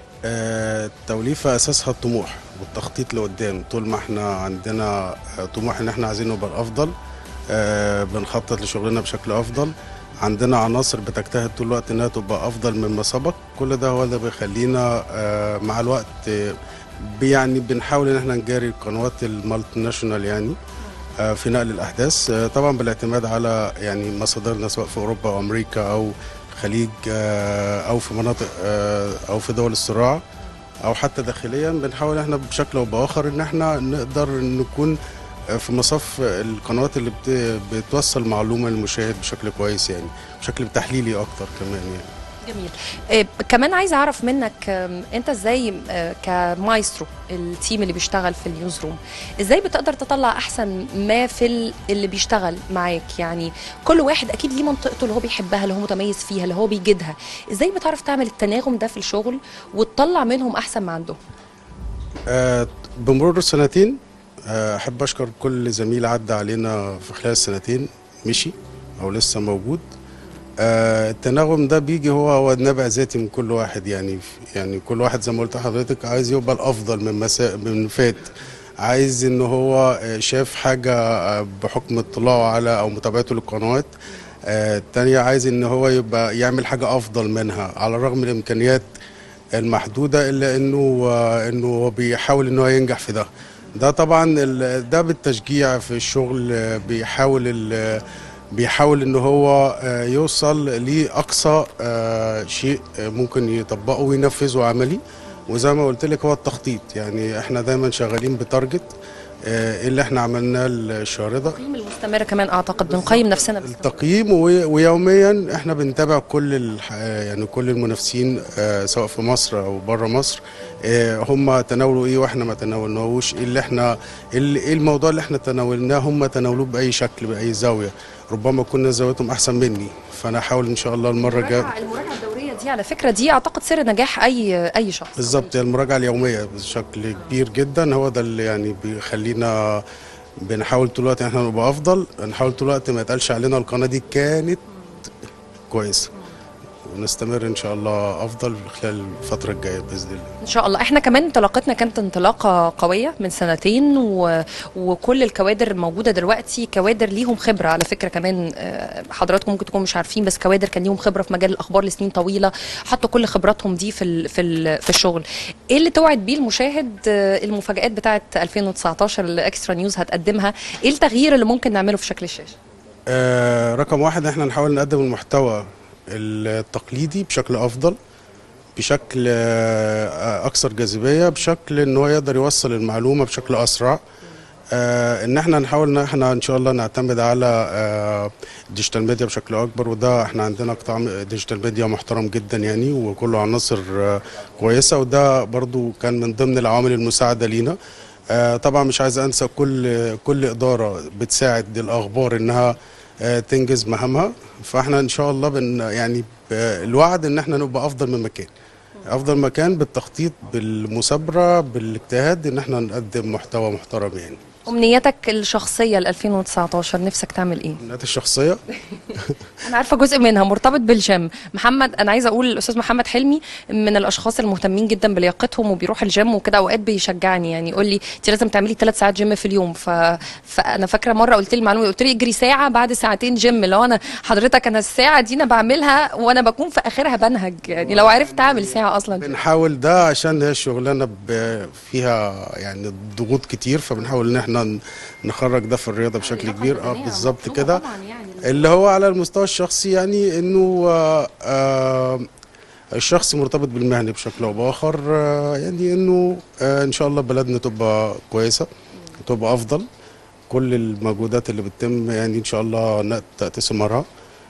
آه، التوليفة أساسها الطموح والتخطيط لقدام طول ما احنا عندنا آه، طموح إن احنا عايزين نبقى الأفضل آه، بنخطط لشغلنا بشكل أفضل عندنا عناصر بتجتهد طول الوقت إنها تبقى أفضل مما سبق كل ده هو اللي بيخلينا آه، مع الوقت آه، يعني بنحاول إن احنا نجاري القنوات المالتي ناشونال يعني آه، في نقل الأحداث آه، طبعا بالاعتماد على يعني مصادرنا سواء في أوروبا أو أمريكا أو الخليج آه، او في مناطق آه، او في دول الصراع او حتى داخليا بنحاول احنا بشكل او باخر ان احنا نقدر نكون آه، في مصاف القنوات اللي بت- بتوصل معلومه للمشاهد بشكل كويس يعني بشكل تحليلي اكتر كمان يعني جميل آه، كمان عايزه اعرف منك آم، انت ازاي آه، كمايسترو التيم اللي بيشتغل في النيوز روم ازاي بتقدر تطلع احسن ما في ال- اللي بيشتغل معاك يعني كل واحد اكيد ليه منطقته اللي هو بيحبها اللي هو متميز فيها اللي هو بيجدها ازاي بتعرف تعمل التناغم ده في الشغل وتطلع منهم احسن ما عندهم آه، بمرور السنتين آه، احب اشكر كل زميل عدى علينا في خلال السنتين مشي او لسه موجود آه، التناغم ده بيجي هو هو نابع ذاتي من كل واحد يعني يعني كل واحد زي ما قلت لحضرتك عايز يبقى الافضل من مسا من فات عايز ان هو آه، شاف حاجه آه، بحكم اطلاعه على او متابعته للقنوات آه، التانية عايز ان هو يبقى يعمل حاجه افضل منها على الرغم من الامكانيات المحدوده الا انه آه، انه هو بيحاول ان هو ينجح في ده ده طبعا ال- ده بالتشجيع في الشغل آه، بيحاول ال- بيحاول ان هو آه، يوصل لاقصى آه، شيء آه، ممكن يطبقه وينفذه عملي وزي ما قلت لك هو التخطيط يعني احنا دايما شغالين بتارجت آه، ايه اللي احنا عملناه الشهر ده التقييم المستمر كمان اعتقد بنقيم نفسنا بس تقييم و- ويوميا احنا بنتابع كل الح... يعني كل المنافسين آه، سواء في مصر او بره مصر آه، هم تناولوا ايه واحنا ما تناولناهوش ايه اللي احنا ايه اللي- إيه الموضوع اللي احنا تناولناه هم تناولوه باي شكل باي زاويه ربما كنا زاويتهم احسن مني فانا احاول ان شاء الله المره الجايه المراجعه المراجعه الدوريه دي على فكره دي اعتقد سر نجاح اي اي شخص بالظبط يعني المراجعه اليوميه بشكل كبير جدا هو ده اللي يعني بيخلينا بنحاول طول الوقت ان احنا نبقى افضل نحاول طول الوقت ما يتقالش علينا القناه دي كانت كويسه ونستمر ان شاء الله افضل خلال الفتره الجايه باذن الله ان شاء الله احنا كمان انطلاقتنا كانت انطلاقه قويه من سنتين و... وكل الكوادر الموجوده دلوقتي كوادر ليهم خبره على فكره كمان آه، حضراتكم ممكن تكونوا مش عارفين بس كوادر كان ليهم خبره في مجال الاخبار لسنين طويله حطوا كل خبراتهم دي في ال... في ال... في الشغل ايه اللي توعد بيه المشاهد آه، المفاجات بتاعه 2019 اللي اكسترا نيوز هتقدمها ايه التغيير اللي ممكن نعمله في شكل الشاشه آه رقم واحد احنا نحاول نقدم المحتوى التقليدي بشكل افضل بشكل آه اكثر جاذبيه بشكل ان هو يقدر يوصل المعلومه بشكل اسرع آه ان احنا نحاول ان احنا ان شاء الله نعتمد على آه ديجيتال ميديا بشكل اكبر وده احنا عندنا قطاع ديجيتال ميديا محترم جدا يعني وكله عناصر آه كويسه وده برضو كان من ضمن العوامل المساعده لينا آه طبعا مش عايز انسى كل كل اداره بتساعد الاخبار انها آه تنجز مهامها فاحنا ان شاء الله بن يعني ب- الوعد ان احنا نبقى افضل من مكان افضل مكان بالتخطيط بالمثابره بالاجتهاد ان احنا نقدم محتوى محترم يعني امنياتك الشخصيه ل 2019 نفسك تعمل ايه النقاط الشخصيه انا عارفه جزء منها مرتبط بالجيم محمد انا عايزه اقول الاستاذ محمد حلمي من الاشخاص المهتمين جدا بلياقتهم وبيروح الجيم وكده اوقات بيشجعني يعني يقول لي انت لازم تعملي ثلاث ساعات جيم في اليوم ف... فانا فاكره مره قلت لي المعلومه قلت لي اجري ساعه بعد ساعتين جيم لو انا حضرتك انا الساعه دي انا بعملها وانا بكون في اخرها بنهج يعني لو عرفت اعمل ساعه اصلا بنحاول ده عشان هي الشغلانه ب- فيها يعني ضغوط كتير فبنحاول ان احنا ن- نخرج ده في الرياضه بشكل كبير اه بالظبط كده اللي هو على المستوى الشخصي يعني انه آه، آه، الشخص مرتبط بالمهنه بشكل او باخر آه، يعني انه آه، ان شاء الله بلدنا تبقى كويسه تبقى افضل كل المجهودات اللي بتتم يعني ان شاء الله ن- تاتي ثمارها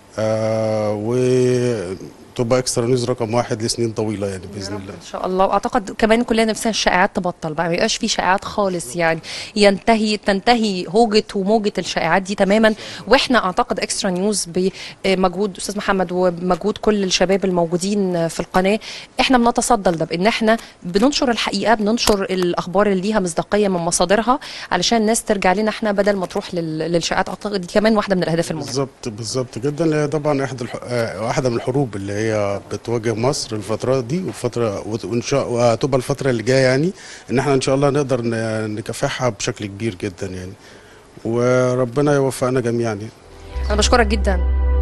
آه وتبقى اكسترا نيوز رقم واحد لسنين طويله يعني باذن الله ان شاء الله واعتقد كمان كلنا نفسنا الشائعات تبطل بقى ما يبقاش في شائعات خالص يعني ينتهي تنتهي هوجه وموجه الشائعات دي تماما واحنا اعتقد اكسترا نيوز بمجهود استاذ محمد ومجهود كل الشباب الموجودين في القناه احنا بنتصدى لده بان احنا بننشر الحقيقه بننشر الاخبار اللي ليها مصداقيه من مصادرها علشان الناس ترجع لنا احنا بدل ما تروح لل- للشائعات اعتقد دي كمان واحده من الاهداف المهمه بالظبط بالظبط جدا اللي هي طبعا احد الح... آه، واحده من الحروب اللي هي بتواجه مصر الفتره دي وفتره وان شاء وهتبقى الفتره اللي جايه يعني ان احنا ان شاء الله نقدر ن- نكافحها بشكل كبير جدا يعني وربنا يوفقنا جميعا يعني. انا بشكرك جدا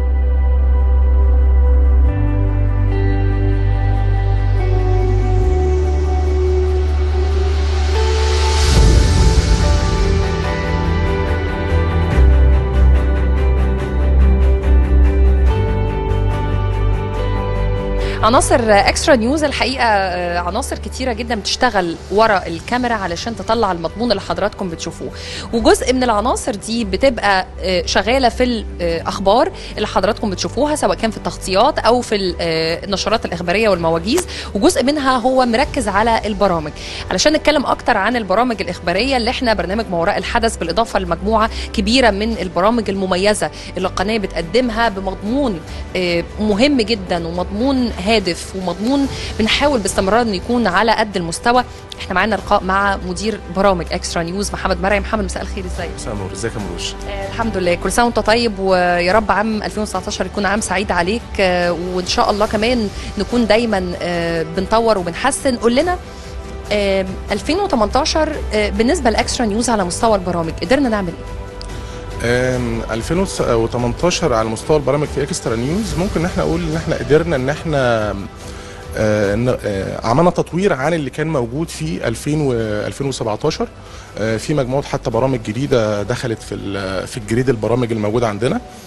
عناصر اكسترا نيوز الحقيقه آه، عناصر كتيره جدا بتشتغل ورا الكاميرا علشان تطلع المضمون اللي حضراتكم بتشوفوه وجزء من العناصر دي بتبقى آه، شغاله في الاخبار اللي حضراتكم بتشوفوها سواء كان في التغطيات او في ال- آه، النشرات الاخباريه والمواجيز وجزء منها هو مركز على البرامج علشان نتكلم اكتر عن البرامج الاخباريه اللي احنا برنامج ما وراء الحدث بالاضافه لمجموعه كبيره من البرامج المميزه اللي القناه بتقدمها بمضمون آه، مهم جدا ومضمون هادف ومضمون بنحاول باستمرار انه يكون على قد المستوى احنا معانا لقاء مع مدير برامج اكسترا نيوز محمد مرعي محمد مساء الخير ازيك مساء النور ازيك يا مروش آه، الحمد لله كل سنه وانت طيب ويا رب عام 2019 يكون عام سعيد عليك آه، وان شاء الله كمان نكون دايما آه، بنطور وبنحسن قول لنا آه، 2018 آه، بالنسبه لاكسترا نيوز على مستوى البرامج قدرنا نعمل ايه؟ آم، 2018 على مستوى البرامج في اكسترا نيوز ممكن ان احنا نقول ان احنا قدرنا ان احنا آه، ن- آه، عملنا تطوير عن اللي كان موجود في 2000 و 2017 آه، في مجموعه حتى برامج جديده دخلت في ال- في الجريد البرامج الموجوده عندنا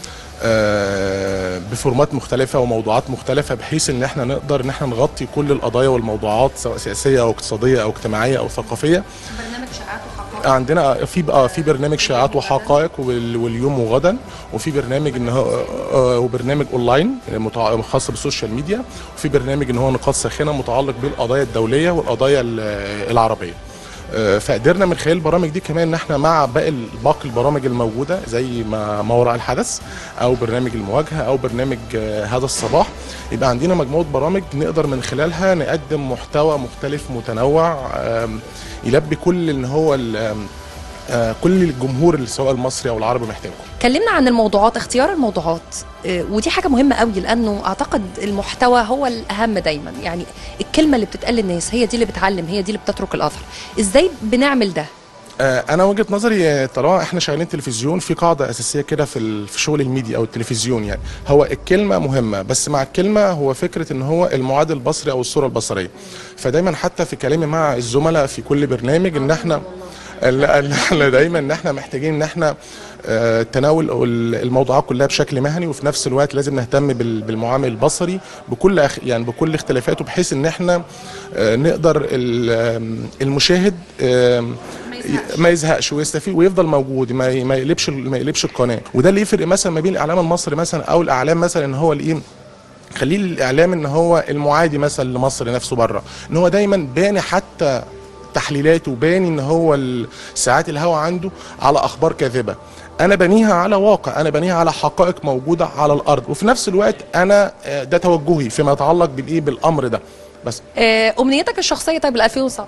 آه، بفورمات مختلفه وموضوعات مختلفه بحيث ان احنا نقدر ان احنا نغطي كل القضايا والموضوعات سواء سياسيه او اقتصاديه او اجتماعيه او ثقافيه برنامج شائعات وحقائق عندنا في اه في برنامج شائعات وحقائق وال- واليوم وغدا وفي برنامج ان هو آه، وبرنامج اونلاين متع- خاص بالسوشيال ميديا وفي برنامج ان هو نقاط ساخنه متعلق بالقضايا الدوليه والقضايا ال- العربيه آه، فقدرنا من خلال البرامج دي كمان ان احنا مع باقي ال- باقي البرامج الموجوده زي ما ما وراء الحدث او برنامج المواجهه او برنامج آه، هذا الصباح يبقى عندنا مجموعه برامج نقدر من خلالها نقدم محتوى مختلف متنوع آم، يلبي كل ان هو ال- آم، آه، كل الجمهور اللي سواء المصري او العربي محتاجه كلمنا عن الموضوعات اختيار الموضوعات آه، ودي حاجه مهمه قوي لانه اعتقد المحتوى هو الاهم دايما يعني الكلمه اللي بتتقال للناس هي دي اللي بتعلم هي دي اللي بتترك الاثر ازاي بنعمل ده آه، انا وجهه نظري آه، طالما احنا شغالين تلفزيون في قاعده اساسيه كده في ال- في شغل الميديا او التلفزيون يعني هو الكلمه مهمه بس مع الكلمه هو فكره ان هو المعادل البصري او الصوره البصريه فدايما حتى في كلامي مع الزملاء في كل برنامج ان احنا لا لا دايما ان احنا محتاجين ان احنا آه، تناول ال- الموضوعات كلها بشكل مهني وفي نفس الوقت لازم نهتم بال- بالمعامل البصري بكل أخ- يعني بكل اختلافاته بحيث ان احنا آه، نقدر ال- آم، المشاهد آم، ما يزهقش ويستفيد ويفضل موجود ما ي- ما يقلبش ال- ما يقلبش القناه وده اللي يفرق مثلا ما بين الاعلام المصري مثلا او الاعلام مثلا ان هو الايه خليه الاعلام ان هو المعادي مثلا لمصر نفسه بره ان هو دايما باني حتى تحليلاته باني ان هو ال- ساعات الهوا عنده على اخبار كاذبه انا بنيها على واقع انا بنيها على حقائق موجوده على الارض وفي نفس الوقت انا آه، ده توجهي فيما يتعلق بالايه بالامر ده بس آه، امنيتك الشخصيه طيب ل 2019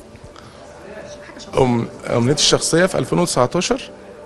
أم امنيتي الشخصيه في 2019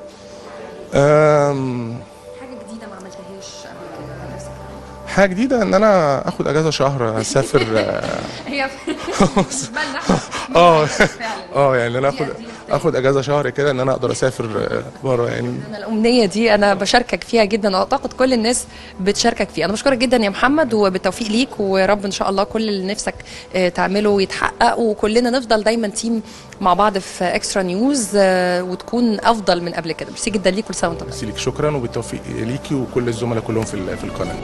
أم حاجه جديده ما عملتهاش قبل كده نفسك حاجه جديده ان انا اخد اجازه شهر اسافر آه، هي بالنا اه اه يعني انا اخد اخد اجازه شهر كده ان انا اقدر اسافر بره يعني انا الامنيه دي انا بشاركك فيها جدا واعتقد كل الناس بتشاركك فيها انا بشكرك جدا يا محمد وبالتوفيق ليك ورب ان شاء الله كل اللي نفسك آه، تعمله يتحقق وكلنا نفضل دايما تيم مع بعض في اكسترا نيوز آه، وتكون افضل من قبل كده ميرسي جدا ليك كل سنه وانت طيب. ميرسي ليك شكرا وبالتوفيق ليكي وكل الزملاء كلهم في ال- في القناه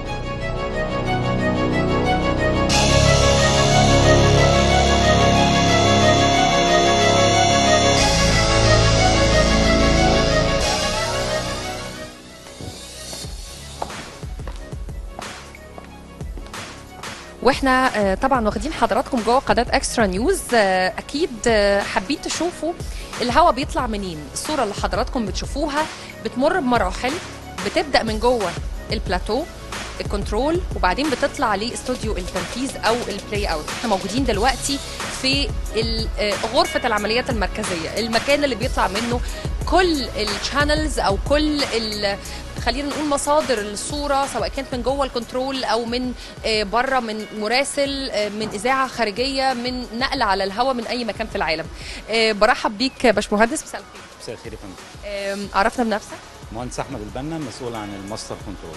واحنا آه، طبعا واخدين حضراتكم جوه قناه اكسترا نيوز آه، اكيد آه، حابين تشوفوا الهوا بيطلع منين الصوره اللي حضراتكم بتشوفوها بتمر بمراحل بتبدا من جوه البلاتو الكنترول وبعدين بتطلع لاستوديو التنفيذ او البلاي اوت احنا موجودين دلوقتي في ال- آه، غرفه العمليات المركزيه المكان اللي بيطلع منه كل الشانلز او كل ال- خلينا نقول مصادر الصوره سواء كانت من جوه الكنترول او من آه، بره من مراسل آه، من اذاعه خارجيه من نقل على الهواء من اي مكان في العالم آه، برحب بيك يا باشمهندس مساء الخير مساء الخير يا فندم آم، عرفنا بنفسك مهندس احمد البنا مسؤول عن الماستر كنترول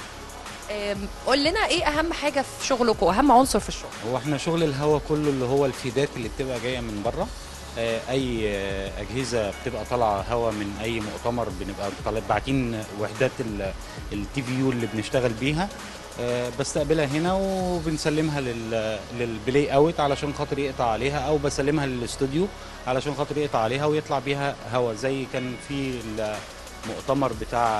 آم، قول لنا ايه اهم حاجه في شغلكم اهم عنصر في الشغل هو احنا شغل الهوا كله اللي هو الفيدات اللي بتبقى جايه من بره آه، اي آه، اجهزه بتبقى طالعه هوا من اي مؤتمر بنبقى طالع- باعتين وحدات التي في يو اللي بنشتغل بيها آه، بستقبلها هنا وبنسلمها لل- للبلاي اوت علشان خاطر يقطع عليها او بسلمها للاستوديو علشان خاطر يقطع عليها ويطلع بيها هوا زي كان في المؤتمر بتاع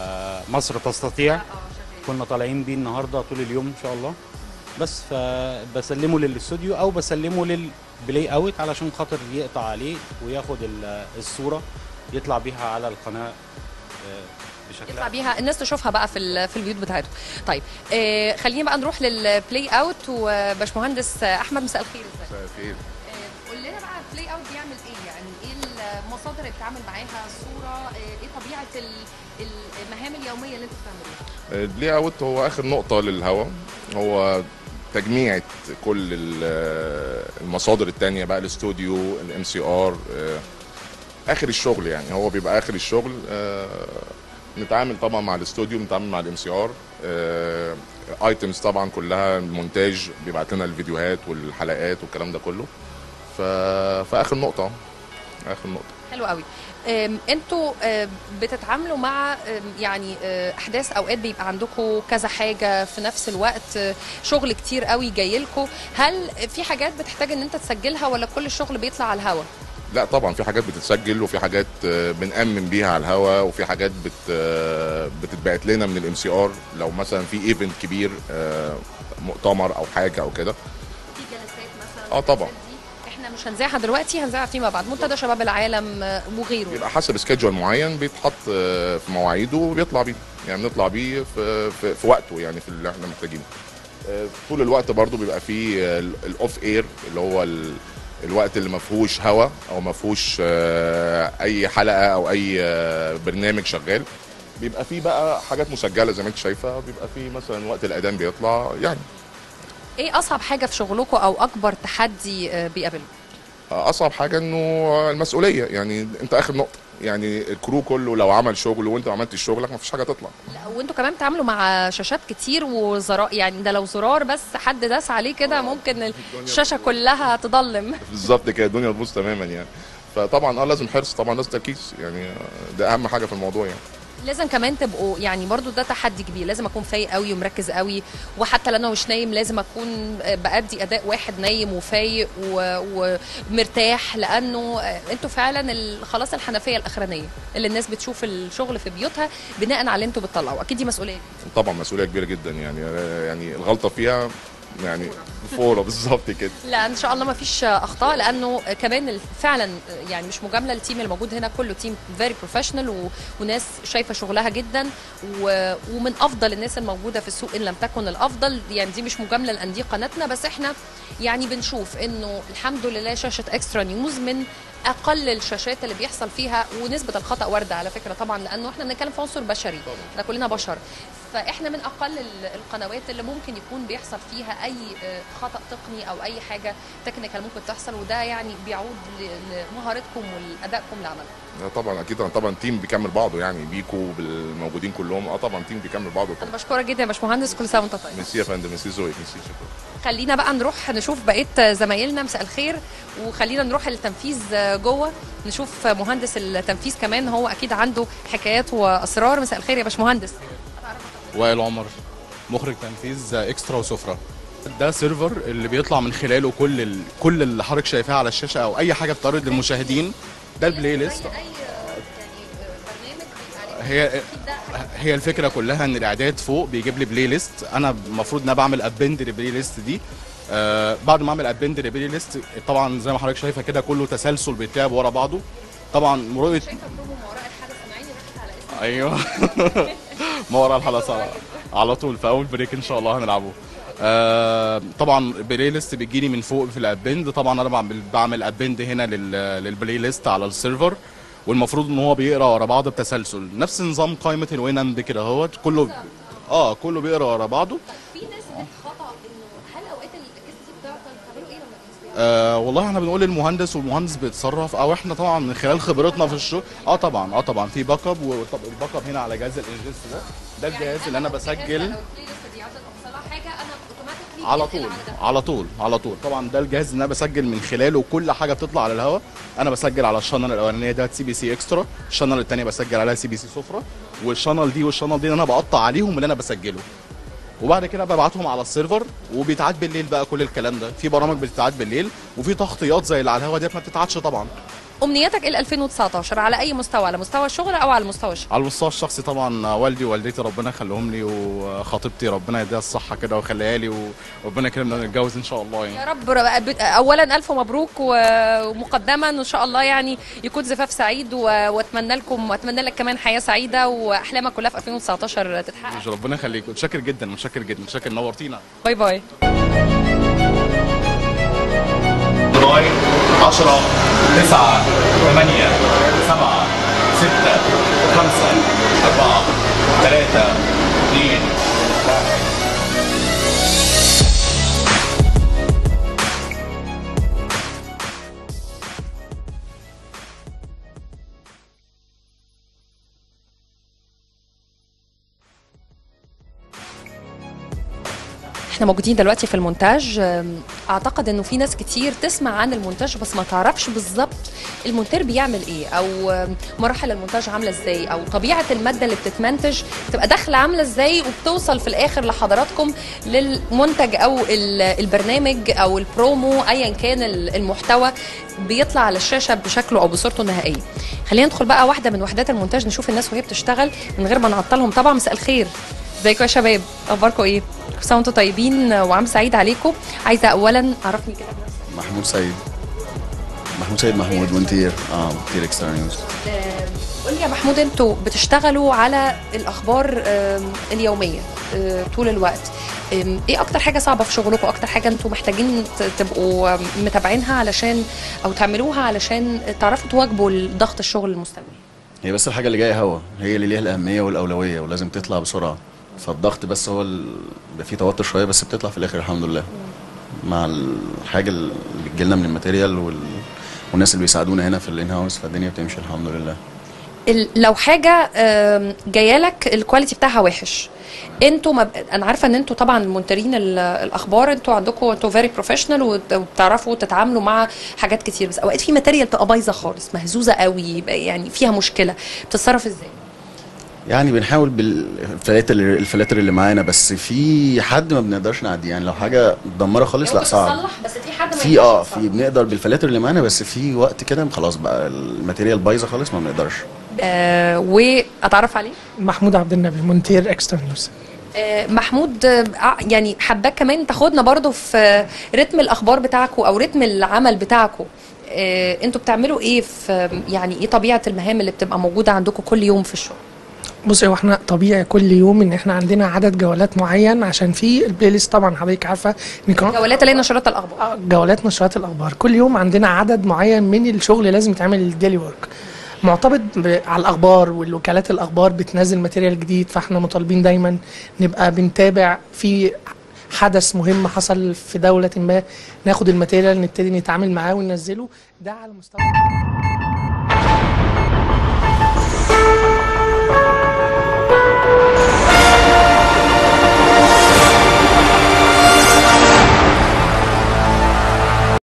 مصر تستطيع كنا طالعين بيه النهارده طول اليوم ان شاء الله بس فبسلمه للاستوديو او بسلمه للبلاي اوت علشان خاطر يقطع عليه وياخد ال- الصوره يطلع بيها على القناه آه، بشكل يطلع بيها الناس تشوفها بقى في ال- في البيوت بتاعتهم طيب آه خلينا بقى نروح للبلاي اوت وباشمهندس احمد مساء الخير ازيك مساء الخير قول لنا بقى البلاي اوت بيعمل ايه يعني ايه المصادر اللي بتتعامل معاها الصوره آه، ايه طبيعه ال- المهام اليوميه اللي انتوا بتعملوها البلاي اوت هو اخر نقطه للهواء هو تجميعة كل ال- المصادر التانية بقى الاستوديو الام سي ار اخر الشغل يعني هو بيبقى اخر الشغل آه، نتعامل طبعا مع الاستوديو نتعامل مع الام سي ار ايتمز طبعا كلها المونتاج بيبعت لنا الفيديوهات والحلقات والكلام ده كله ف... فاخر نقطه اخر نقطه حلو قوي أم، انتوا أم، بتتعاملوا مع أم، يعني أه، احداث اوقات بيبقى عندكم كذا حاجه في نفس الوقت أه، شغل كتير قوي جاي لكم هل في حاجات بتحتاج ان انت تسجلها ولا كل الشغل بيطلع على الهوا لا طبعا في حاجات بتتسجل وفي حاجات آه، بنأمن بيها على الهوا وفي حاجات بت آه، بتتبعت لنا من الام سي ار لو مثلا في ايفنت كبير آه، مؤتمر او حاجه او كده في جلسات مثلا اه طبعا احنا مش هنذاعها دلوقتي هنذاعها فيما بعد منتدى شباب العالم أه، وغيره بيبقى حسب سكيدجول معين بيتحط آه، في مواعيده وبيطلع بيه يعني بنطلع بيه في, في, في وقته يعني في اللي احنا محتاجينه آه، طول الوقت برضو بيبقى فيه الاوف اير اللي هو ال- الوقت اللي ما فيهوش هوا او ما فيهوش آه، اي حلقه او اي آه، برنامج شغال بيبقى فيه بقى حاجات مسجله زي ما انت شايفه بيبقى فيه مثلا وقت الاذان بيطلع يعني ايه اصعب حاجه في شغلكم او اكبر تحدي أه، بيقابلكم اصعب حاجه انه المسؤوليه يعني انت اخر نقطه يعني الكرو كله لو عمل شغل وانت ما عملتش شغلك ما فيش حاجه تطلع وانتوا كمان بتتعاملوا مع شاشات كتير وزرار يعني ده لو زرار بس حد داس عليه كده ممكن الشاشه كلها تضلم بالظبط كده الدنيا تبوظ تماما يعني فطبعا اه لازم حرص طبعا لازم تركيز يعني آه، ده اهم حاجه في الموضوع يعني لازم كمان تبقوا يعني برضو ده تحدي كبير لازم اكون فايق قوي ومركز قوي وحتى لو انا مش نايم لازم اكون بادي اداء واحد نايم وفايق و- ومرتاح لانه انتوا فعلا ال- خلاص الحنفيه الاخرانيه اللي الناس بتشوف الشغل في بيوتها بناء على اللي انتوا بتطلعوا اكيد دي مسؤوليه طبعا مسؤوليه كبيره جدا يعني آه، يعني الغلطه فيها يعني فوره بالظبط كده لا ان شاء الله ما فيش اخطاء لانه كمان ال- فعلا يعني مش مجامله التيم اللي موجود هنا كله تيم فيري بروفيشنال وناس شايفه شغلها جدا و... ومن افضل الناس الموجوده في السوق ان لم تكن الافضل يعني دي مش مجامله لان دي قناتنا بس احنا يعني بنشوف انه الحمد لله شاشه اكسترا نيوز من اقل الشاشات اللي بيحصل فيها ونسبه الخطا وارده على فكره طبعا لانه احنا بنتكلم في عنصر بشري احنا كلنا بشر فاحنا من اقل ال- القنوات اللي ممكن يكون بيحصل فيها اي آه، خطا تقني او اي حاجه تكنيكال ممكن تحصل وده يعني بيعود ل- لمهارتكم ولادائكم للعمل آه، طبعا اكيد طبعا تيم بيكمل بعضه يعني بيكو بالموجودين كلهم اه طبعا تيم بيكمل بعضه انا طبعا بشكرك جدا يا باشمهندس كل سنه وانت طيب ميرسي يا فندم ميرسي زوي ميرسي شكرا خلينا بقى نروح نشوف بقيه زمايلنا مساء الخير وخلينا نروح التنفيذ جوه نشوف مهندس التنفيذ كمان هو اكيد عنده حكايات واسرار مساء الخير يا باشمهندس وائل عمر مخرج تنفيذ اكسترا وسفرة ده سيرفر اللي بيطلع من خلاله كل ال... كل اللي حضرتك شايفاه على الشاشه او اي حاجه بتعرض للمشاهدين ده البلاي ليست هي هي الفكره كلها ان الاعداد فوق بيجيب لي بلاي ليست انا المفروض ان انا بعمل ابند للبلاي ليست دي آه بعد ما اعمل ابند للبلاي ليست طبعا زي ما حضرتك شايفه كده كله تسلسل بيتلعب ورا بعضه طبعا رؤيه ايوه ما وراء الحدث على, على طول في اول بريك ان شاء الله هنلعبه آه طبعا بلاي ليست بتجيلي من فوق في الابند طبعا انا بعمل بعمل ابند هنا لل- للبلاي ليست على السيرفر والمفروض ان هو بيقرا ورا بعض بتسلسل نفس نظام قائمه الوينند كده اهوت كله اه كله بيقرا ورا بعضه في ناس خطا انه هل اوقات الاجهزه دي بتعطل بتعملوا ايه لما آه والله احنا بنقول للمهندس والمهندس بيتصرف او احنا طبعا من خلال خبرتنا في الشغل اه طبعا اه طبعا في باك اب والباك اب هنا على جهاز الانجلس ده ده الجهاز اللي انا بسجل حاجه انا اوتوماتيكلي على طول على طول على طول طبعا ده الجهاز اللي انا بسجل من خلاله كل حاجه بتطلع على الهواء انا بسجل على الشانل الاولانيه ده سي بي سي اكسترا الشانل الثانيه بسجل عليها سي بي سي سفره والشانل دي والشانل دي انا بقطع عليهم اللي انا بسجله وبعد كده ببعتهم على السيرفر وبيتعاد بالليل بقى كل الكلام ده في برامج بتتعاد بالليل وفي تغطيات زي اللي على الهوا ديت ما بتتعادش طبعا امنياتك ال 2019 على اي مستوى على مستوى الشغل او على المستوى الشخصي على المستوى الشخصي طبعا والدي ووالدتي ربنا يخليهم لي وخطيبتي ربنا يديها الصحه كده ويخليها لي وربنا يكرمنا ونتجوز ان شاء الله يعني يا رب رب- اولا الف مبروك و- ومقدما وان شاء الله يعني يكون زفاف سعيد و- واتمنى لكم واتمنى لك كمان حياه سعيده واحلامك كلها في 2019 تتحقق ربنا يخليك متشكر جدا متشكر جدا متشكر نورتينا باي باي باي 10 9 8 7 6 5 4 3 2 احنا احنا موجودين دلوقتي في المونتاج أم، اعتقد انه في ناس كتير تسمع عن المونتاج بس ما تعرفش بالظبط المونتير بيعمل ايه او أم، مراحل المونتاج عامله ازاي او طبيعه الماده اللي بتتمنتج بتبقى داخله عامله ازاي وبتوصل في الاخر لحضراتكم للمنتج او ال- البرنامج او البرومو ايا كان ال- المحتوى بيطلع على الشاشه بشكله او بصورته النهائيه خلينا ندخل بقى واحده من وحدات المونتاج نشوف الناس وهي بتشتغل من غير ما نعطلهم طبعا مساء الخير ازيكم يا شباب اخباركم ايه كل سنه وانتم طيبين وعام سعيد عليكم عايزه اولا عرفني كده محمود سيد محمود سيد محمود مونتير اه مونتير اكسترا نيوز قول لي يا محمود انتوا بتشتغلوا على الاخبار آم، اليوميه آه، طول الوقت آم، ايه اكتر حاجه صعبه في شغلكم اكتر حاجه انتوا محتاجين ت- تبقوا آم، متابعينها علشان او تعملوها علشان تعرفوا تواجبوا ضغط الشغل المستمر هي بس الحاجه اللي جايه هوا هي اللي ليها الاهميه والاولويه ولازم تطلع بسرعه فالضغط بس هو ال- بيبقى فيه توتر شويه بس بتطلع في الاخر الحمد لله مع الحاجه اللي بتجيلنا من الماتيريال وال... والناس اللي بيساعدونا هنا في الان هاوس فالدنيا بتمشي الحمد لله ال- لو حاجه آم، جايه لك الكواليتي بتاعها وحش انتوا ما ب... انا عارفه ان انتوا طبعا منترين ال- الاخبار انتوا عندكم انتوا فيري بروفيشنال وبتعرفوا تتعاملوا مع حاجات كتير بس اوقات في ماتيريال تبقى بايظه خالص مهزوزه قوي يبقى يعني فيها مشكله بتتصرف ازاي يعني بنحاول بالفلاتر الفلاتر اللي معانا بس في حد ما بنقدرش نعديه يعني لو حاجه مدمره خالص لا صعب بتصلح بس في حد ما في اه في بنقدر بالفلاتر اللي معانا بس في وقت كده خلاص بقى الماتيريال بايظه خالص ما بنقدرش آه واتعرف عليه محمود عبد النبي مونتير اكسترا نيوز آه، محمود آه، يعني حباك كمان تاخدنا برضو في رتم الاخبار بتاعكم او رتم العمل بتاعكم آه، انتوا بتعملوا ايه في يعني ايه طبيعه المهام اللي بتبقى موجوده عندكم كل يوم في الشغل بصي هو احنا طبيعي كل يوم ان احنا عندنا عدد جولات معين عشان في البلاي ليست طبعا حضرتك عارفه ان كمان جولات اللي هي نشرات الاخبار جولات نشرات الاخبار كل يوم عندنا عدد معين من الشغل لازم يتعمل الديلي ورك معتمد ب- على الاخبار والوكالات الاخبار بتنزل ماتيريال جديد فاحنا مطالبين دايما نبقى بنتابع في حدث مهم حصل في دولة ما ناخد الماتيريال نبتدي نتعامل معاه وننزله ده على مستوى